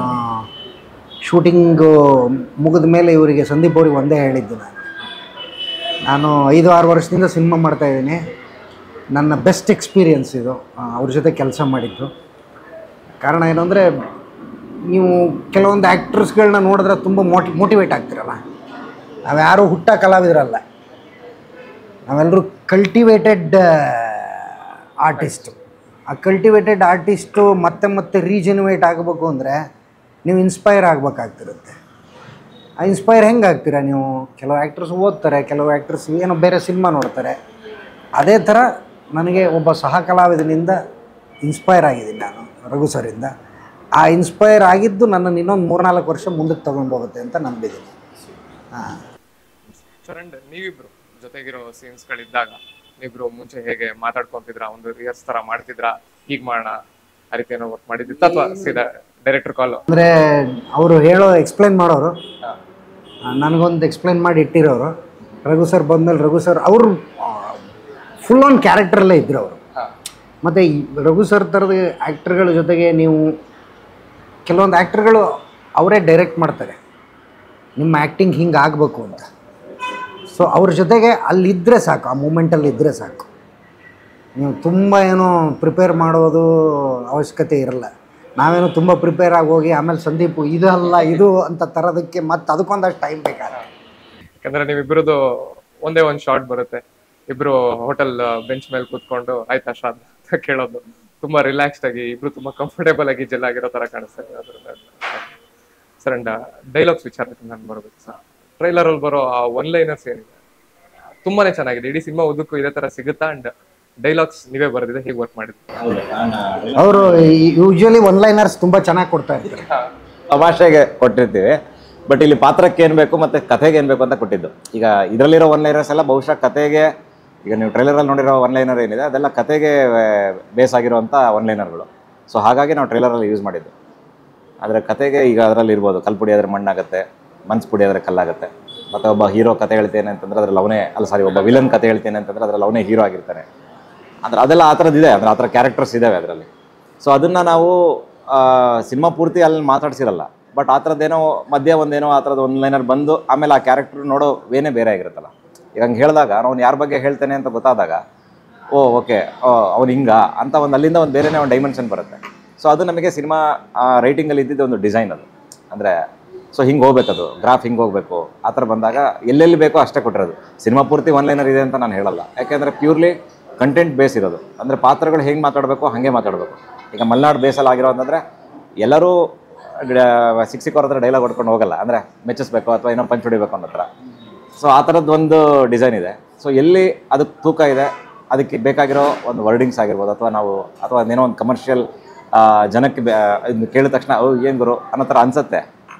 ಶೂಟಿಂಗು ಮುಗಿದ ಮೇಲೆ ಇವರಿಗೆ ಸಂದೀಪ್ ಅವ್ರಿಗೆ ಒಂದೇ ಹೇಳಿದ್ದು ನಾನು ನಾನು ಐದು ಆರು ವರ್ಷದಿಂದ ಸಿನಿಮಾ ಮಾಡ್ತಾಯಿದ್ದೀನಿ ನನ್ನ ಬೆಸ್ಟ್ ಎಕ್ಸ್ಪೀರಿಯನ್ಸ್ ಇದು ಆ, ಅವ್ರ ಜೊತೆ ಕೆಲಸ ಮಾಡಿದ್ದು ಕಾರಣ ಏನು ಅಂದರೆ ನೀವು ಕೆಲವೊಂದು ಆ್ಯಕ್ಟ್ರಸ್ಗಳನ್ನ ನೋಡಿದ್ರೆ ತುಂಬ ಮೋಟಿ ಮೋಟಿವೇಟ್ ಆಗ್ತಿರಲ್ಲ ನಾವ್ಯಾರೂ ಹುಟ್ಟ ಕಲಾವಿದರಲ್ಲ ನಾವೆಲ್ಲರೂ ಕಲ್ಟಿವೇಟೆಡ್ ಆರ್ಟಿಸ್ಟು ಆ ಕಲ್ಟಿವೇಟೆಡ್ ಆರ್ಟಿಸ್ಟು ಮತ್ತೆ ಮತ್ತೆ ರೀಜೆನ್ಯುವೇಟ್ ಆಗಬೇಕು ಅಂದರೆ ನೀವು ಇನ್ಸ್ಪೈರ್ ಆಗಬೇಕಾಗ್ತಿರುತ್ತೆ ಆ ಇನ್ಸ್ಪೈರ್ ಹೆಂಗೆ ಆಗ್ತೀರಾ ನೀವು ಕೆಲವು ಆ್ಯಕ್ಟ್ರಸ್ ಓದ್ತಾರೆ ಕೆಲವು ಆ್ಯಕ್ಟ್ರಸ್ ಏನೋ ಬೇರೆ ಸಿನಿಮಾ ನೋಡ್ತಾರೆ ಅದೇ ಥರ ನನಗೆ ಒಬ್ಬ ಸಹ ಕಲಾವಿದನಿಂದ ಇನ್ಸ್ಪೈರ್ ಆಗಿದ್ದೀನಿ ನಾನು ರಘು ಸರಿಂದ ಆ ಇನ್ಸ್ಪೈರ್ ಆಗಿದ್ದು ನನ್ನನ್ನು ಇನ್ನೊಂದು ಮೂರ್ನಾಲ್ಕು ವರ್ಷ ಮುಂದಕ್ಕೆ ತೊಗೊಂಡು ಹೋಗುತ್ತೆ ಅಂತ ನಂಬಿದ್ದೀನಿ ಹಾಂ ಸರ್ ಅಂಡ್ ನೀವಿಬ್ರು ಜೊತೆಗಿರೋ ಸೀನ್ಸ್ ಗಳಿದ್ದಾಗ ನೀವಿಬ್ರು ಮುಂಚೆ ಹೇಗೆ ಮಾತಾಡ್ಕೊಂತಿದ್ರ ಒಂದು ರಿಹರ್ಸ್ ತರ ಮಾಡ್ತಿದ್ರಾ ಹೀಗ್ ಮಾಡೋಣ ಆ ರೀತಿ ಏನೋ ವರ್ಕ್ ಮಾಡಿದ್ದಿತ್ತ ಅಥವಾ ಸೀದಾ ಡೈರೆಕ್ಟರ್ ಕಾಲ್ ಅಂದರೆ ಅವರು ಹೇಳೋ ಎಕ್ಸ್ಪ್ಲೈನ್ ಮಾಡೋರು ನನಗೊಂದು ಎಕ್ಸ್ಪ್ಲೈನ್ ಮಾಡಿ ಇಟ್ಟಿರೋರು ರಘು ಸರ್ ಬಂದಮೇಲೆ ರಘು ಸರ್ ಅವರು ಫುಲ್ ಆನ್ ಕ್ಯಾರೆಕ್ಟರಲ್ಲೇ ಇದ್ರು ಅವರು ಮತ್ತು ಈ ರಘು ಸರ್ ಥರದ ಆ್ಯಕ್ಟರ್ಗಳ ಜೊತೆಗೆ ನೀವು ಕೆಲವೊಂದು ಆ್ಯಕ್ಟರ್ಗಳು ಅವರೇ ಡೈರೆಕ್ಟ್ ಮಾಡ್ತಾರೆ ನಿಮ್ಮ ಆ್ಯಕ್ಟಿಂಗ್ ಹಿಂಗೆ ಆಗಬೇಕು ಅಂತ ಸೊ ಅವ್ರ ಜೊತೆಗೆ ಅಲ್ಲಿದ್ದರೆ ಸಾಕು ಆ ಮೂಮೆಂಟಲ್ಲಿ ಇದ್ದರೆ ಸಾಕು ನೀವು ತುಂಬ ಏನೋ ಪ್ರಿಪೇರ್ ಮಾಡೋದು ಅವಶ್ಯಕತೆ ಇರಲ್ಲ ನಾವೇನೋ ತುಂಬ ಪ್ರಿಪೇರ್ ಆಗಿ ಹೋಗಿ ಆಮೇಲೆ ಸಂದೀಪ್ ಇದು ಅಲ್ಲ ಇದು ಅಂತ ತರೋದಕ್ಕೆ ಮತ್ತೆ ಅದಕ್ಕೊಂದಷ್ಟು ಟೈಮ್ ಬೇಕಾಗುತ್ತೆ ಯಾಕಂದ್ರೆ ನೀವಿಬ್ರದ್ದು ಒಂದೇ ಒಂದ್ ಶಾರ್ಟ್ ಬರುತ್ತೆ ಇಬ್ರು ಹೋಟೆಲ್ ಬೆಂಚ್ ಮೇಲೆ ಕೂತ್ಕೊಂಡು ಆಯ್ತಾ ಶಾದ್ ಅಂತ ಕೇಳೋದು ತುಂಬಾ ರಿಲ್ಯಾಕ್ಸ್ಡ್ ಆಗಿ ಇಬ್ರು ತುಂಬಾ ಕಂಫರ್ಟೇಬಲ್ ಆಗಿ ಜೆಲ್ ಆಗಿರೋ ತರ ಕಾಣಿಸ್ತಾ ಇದೆ ಅದ್ರಲ್ಲಿ ಸರ್ ಅಂಡ್ ಡೈಲಾಗ್ಸ್ ವಿಚಾರಕ್ಕೆ ನಾನು ಬರ್ಬೇಕು ಸರ್ ಟ್ರೈಲರ್ ಅಲ್ಲಿ ಬರೋ ಆ ಒನ್ ಲೈನರ್ಸ್ ಏನಿದೆ ತುಂಬಾನೇ ಚೆನ್ನಾಗಿದೆ ಇಡೀ ಸಿನಿಮಾ ಉದ್ದಕ್ಕೂ ಇದೇ ತರ ಸಿಗುತ್ತಾ ಅಂಡ್ ಡೈಲಾಗ್ಸ್ ನೀವೇ ಬರೆದಿದೆ ಹೇಗೆ ವರ್ಕ್ ಮಾಡಿದ್ರಿ ಅವರು ಯೂಶ್ವಲಿ ಒನ್ ಲೈನರ್ಸ್ ತುಂಬ ಚೆನ್ನಾಗಿ ಕೊಡ್ತಾ ಇರ್ತಾರೆ ತಮಾಷೆಗೆ ಕೊಟ್ಟಿರ್ತೀವಿ ಬಟ್ ಇಲ್ಲಿ ಪಾತ್ರಕ್ಕೆ ಏನು ಬೇಕು ಮತ್ತು ಕಥೆಗೆ ಏನು ಬೇಕು ಅಂತ ಕೊಟ್ಟಿದ್ದು ಈಗ ಇದರಲ್ಲಿರೋ ಒನ್ ಲೈನರ್ಸ್ ಎಲ್ಲ ಬಹುಶಃ ಕಥೆಗೆ ಈಗ ನೀವು ಟ್ರೈಲರಲ್ಲಿ ನೋಡಿರೋ ಒನ್ ಲೈನರ್ ಏನಿದೆ ಅದೆಲ್ಲ ಕಥೆಗೆ ಬೇಸ್ ಆಗಿರುವಂಥ ಒನ್ ಲೈನರ್ಗಳು ಸೊ ಹಾಗಾಗಿ ನಾವು ಟ್ರೈಲರಲ್ಲಿ ಯೂಸ್ ಮಾಡಿದ್ದು ಆದರೆ ಕತೆಗೆ ಈಗ ಅದರಲ್ಲಿ ಇರ್ಬೋದು ಕಲ್ ಪುಡಿ ಆದರೆ ಮಣ್ಣಾಗುತ್ತೆ ಮನ್ಸು ಪುಡಿ ಆದರೆ ಕಲ್ಲಾಗುತ್ತೆ ಮತ್ತು ಒಬ್ಬ ಹೀರೋ ಕತೆ ಹೇಳ್ತೇನೆ ಅಂತಂದ್ರೆ ಅದ್ರಲ್ಲಿ ಅವನೇ ಅಲ್ಲ ಸಾರಿ ಒಬ್ಬ ವಿಲನ್ ಕತೆ ಹೇಳ್ತೇನೆ ಅಂತಂದ್ರೆ ಅದ್ರಲ್ಲಿ ಅವನೇ ಹೀರೋ ಆಗಿರ್ತಾನೆ ಅಂದ್ರೆ ಅದೆಲ್ಲ ಆ ಥರದ್ದು ಇದೆ ಅಂದ್ರೆ ಆ ಥರ ಕ್ಯಾರೆಕ್ಟರ್ಸ್ ಇದ್ದಾವೆ ಅದರಲ್ಲಿ ಸೊ ಅದನ್ನು ನಾವು ಸಿನಿಮಾ ಪೂರ್ತಿ ಅಲ್ಲಿ ಮಾತಾಡ್ಸಿರಲ್ಲ ಬಟ್ ಆ ಥರದ್ದೇನೋ ಮಧ್ಯ ಒಂದೇನೋ ಆ ಥರದ್ದು ಒಂದು ಲೈನರ್ ಬಂದು ಆಮೇಲೆ ಆ ಕ್ಯಾರೆಕ್ಟರ್ ನೋಡೋ ವೇನೇ ಬೇರೆ ಆಗಿರುತ್ತಲ್ಲ ಈಗ ಹಂಗೆ ಹೇಳಿದಾಗ ಅವ್ನು ಯಾರ ಬಗ್ಗೆ ಹೇಳ್ತೇನೆ ಅಂತ ಗೊತ್ತಾದಾಗ ಓ ಓಕೆ ಅವ್ನು ಹಿಂಗ ಅಂತ ಒಂದು ಅಲ್ಲಿಂದ ಒಂದು ಬೇರೆನೇ ಒಂದು ಡೈಮೆನ್ಷನ್ ಬರುತ್ತೆ ಸೊ ಅದು ನಮಗೆ ಸಿನಿಮಾ ರೈಟಿಂಗಲ್ಲಿ ಇದ್ದಿದ್ದು ಒಂದು ಡಿಸೈನ್ ಅದು ಅಂದರೆ ಸೊ ಹಿಂಗೆ ಹೋಗ್ಬೇಕದು ಗ್ರಾಫ್ ಹಿಂಗೆ ಹೋಗಬೇಕು ಆ ಥರ ಬಂದಾಗ ಎಲ್ಲೆಲ್ಲಿ ಬೇಕೋ ಅಷ್ಟೇ ಕೊಟ್ಟಿರೋದು ಸಿನಿಮಾ ಪೂರ್ತಿ ಒನ್ ಲೈನರ್ ಇದೆ ಅಂತ ನಾನು ಹೇಳಲ್ಲ ಯಾಕೆಂದರೆ ಪ್ಯೂರ್ಲಿ ಕಂಟೆಂಟ್ ಬೇಸ್ ಇರೋದು ಅಂದರೆ ಪಾತ್ರಗಳು ಹೆಂಗೆ ಮಾತಾಡಬೇಕು ಹಾಗೆ ಮಾತಾಡಬೇಕು ಈಗ ಮಲೆನಾಡು ಬೇಸಲ್ಲಿ ಆಗಿರೋ ಅಂತಂದರೆ ಎಲ್ಲರೂ ಸಿಕ್ ಸಿಕ್ ಅವ್ರ ಹತ್ರ ಡೈಲಾಗ್ ಹೊಡ್ಕೊಂಡು ಹೋಗಲ್ಲ ಅಂದರೆ ಮೆಚ್ಚಿಸ್ಬೇಕು ಅಥವಾ ಏನೋ ಪಂಚ್ ಹೊಡಿಬೇಕು ಅನ್ನೋ ಹತ್ರ ಸೊ ಆ ಥರದ್ದು ಒಂದು ಡಿಸೈನ್ ಇದೆ ಸೊ ಎಲ್ಲಿ ಅದಕ್ಕೆ ತೂಕ ಇದೆ ಅದಕ್ಕೆ ಬೇಕಾಗಿರೋ ಒಂದು ವರ್ಡಿಂಗ್ಸ್ ಆಗಿರ್ಬೋದು ಅಥವಾ ನಾವು ಅಥವಾ ಏನೋ ಒಂದು ಕಮರ್ಷಿಯಲ್ ಜನಕ್ಕೆ ಬೇ- ಇದ್ನ ಕೇಳಿದ ತಕ್ಷಣ ಓ ಏನು ಗುರು ಅನ್ನೋ ಥರ ಅನ್ಸುತ್ತೆ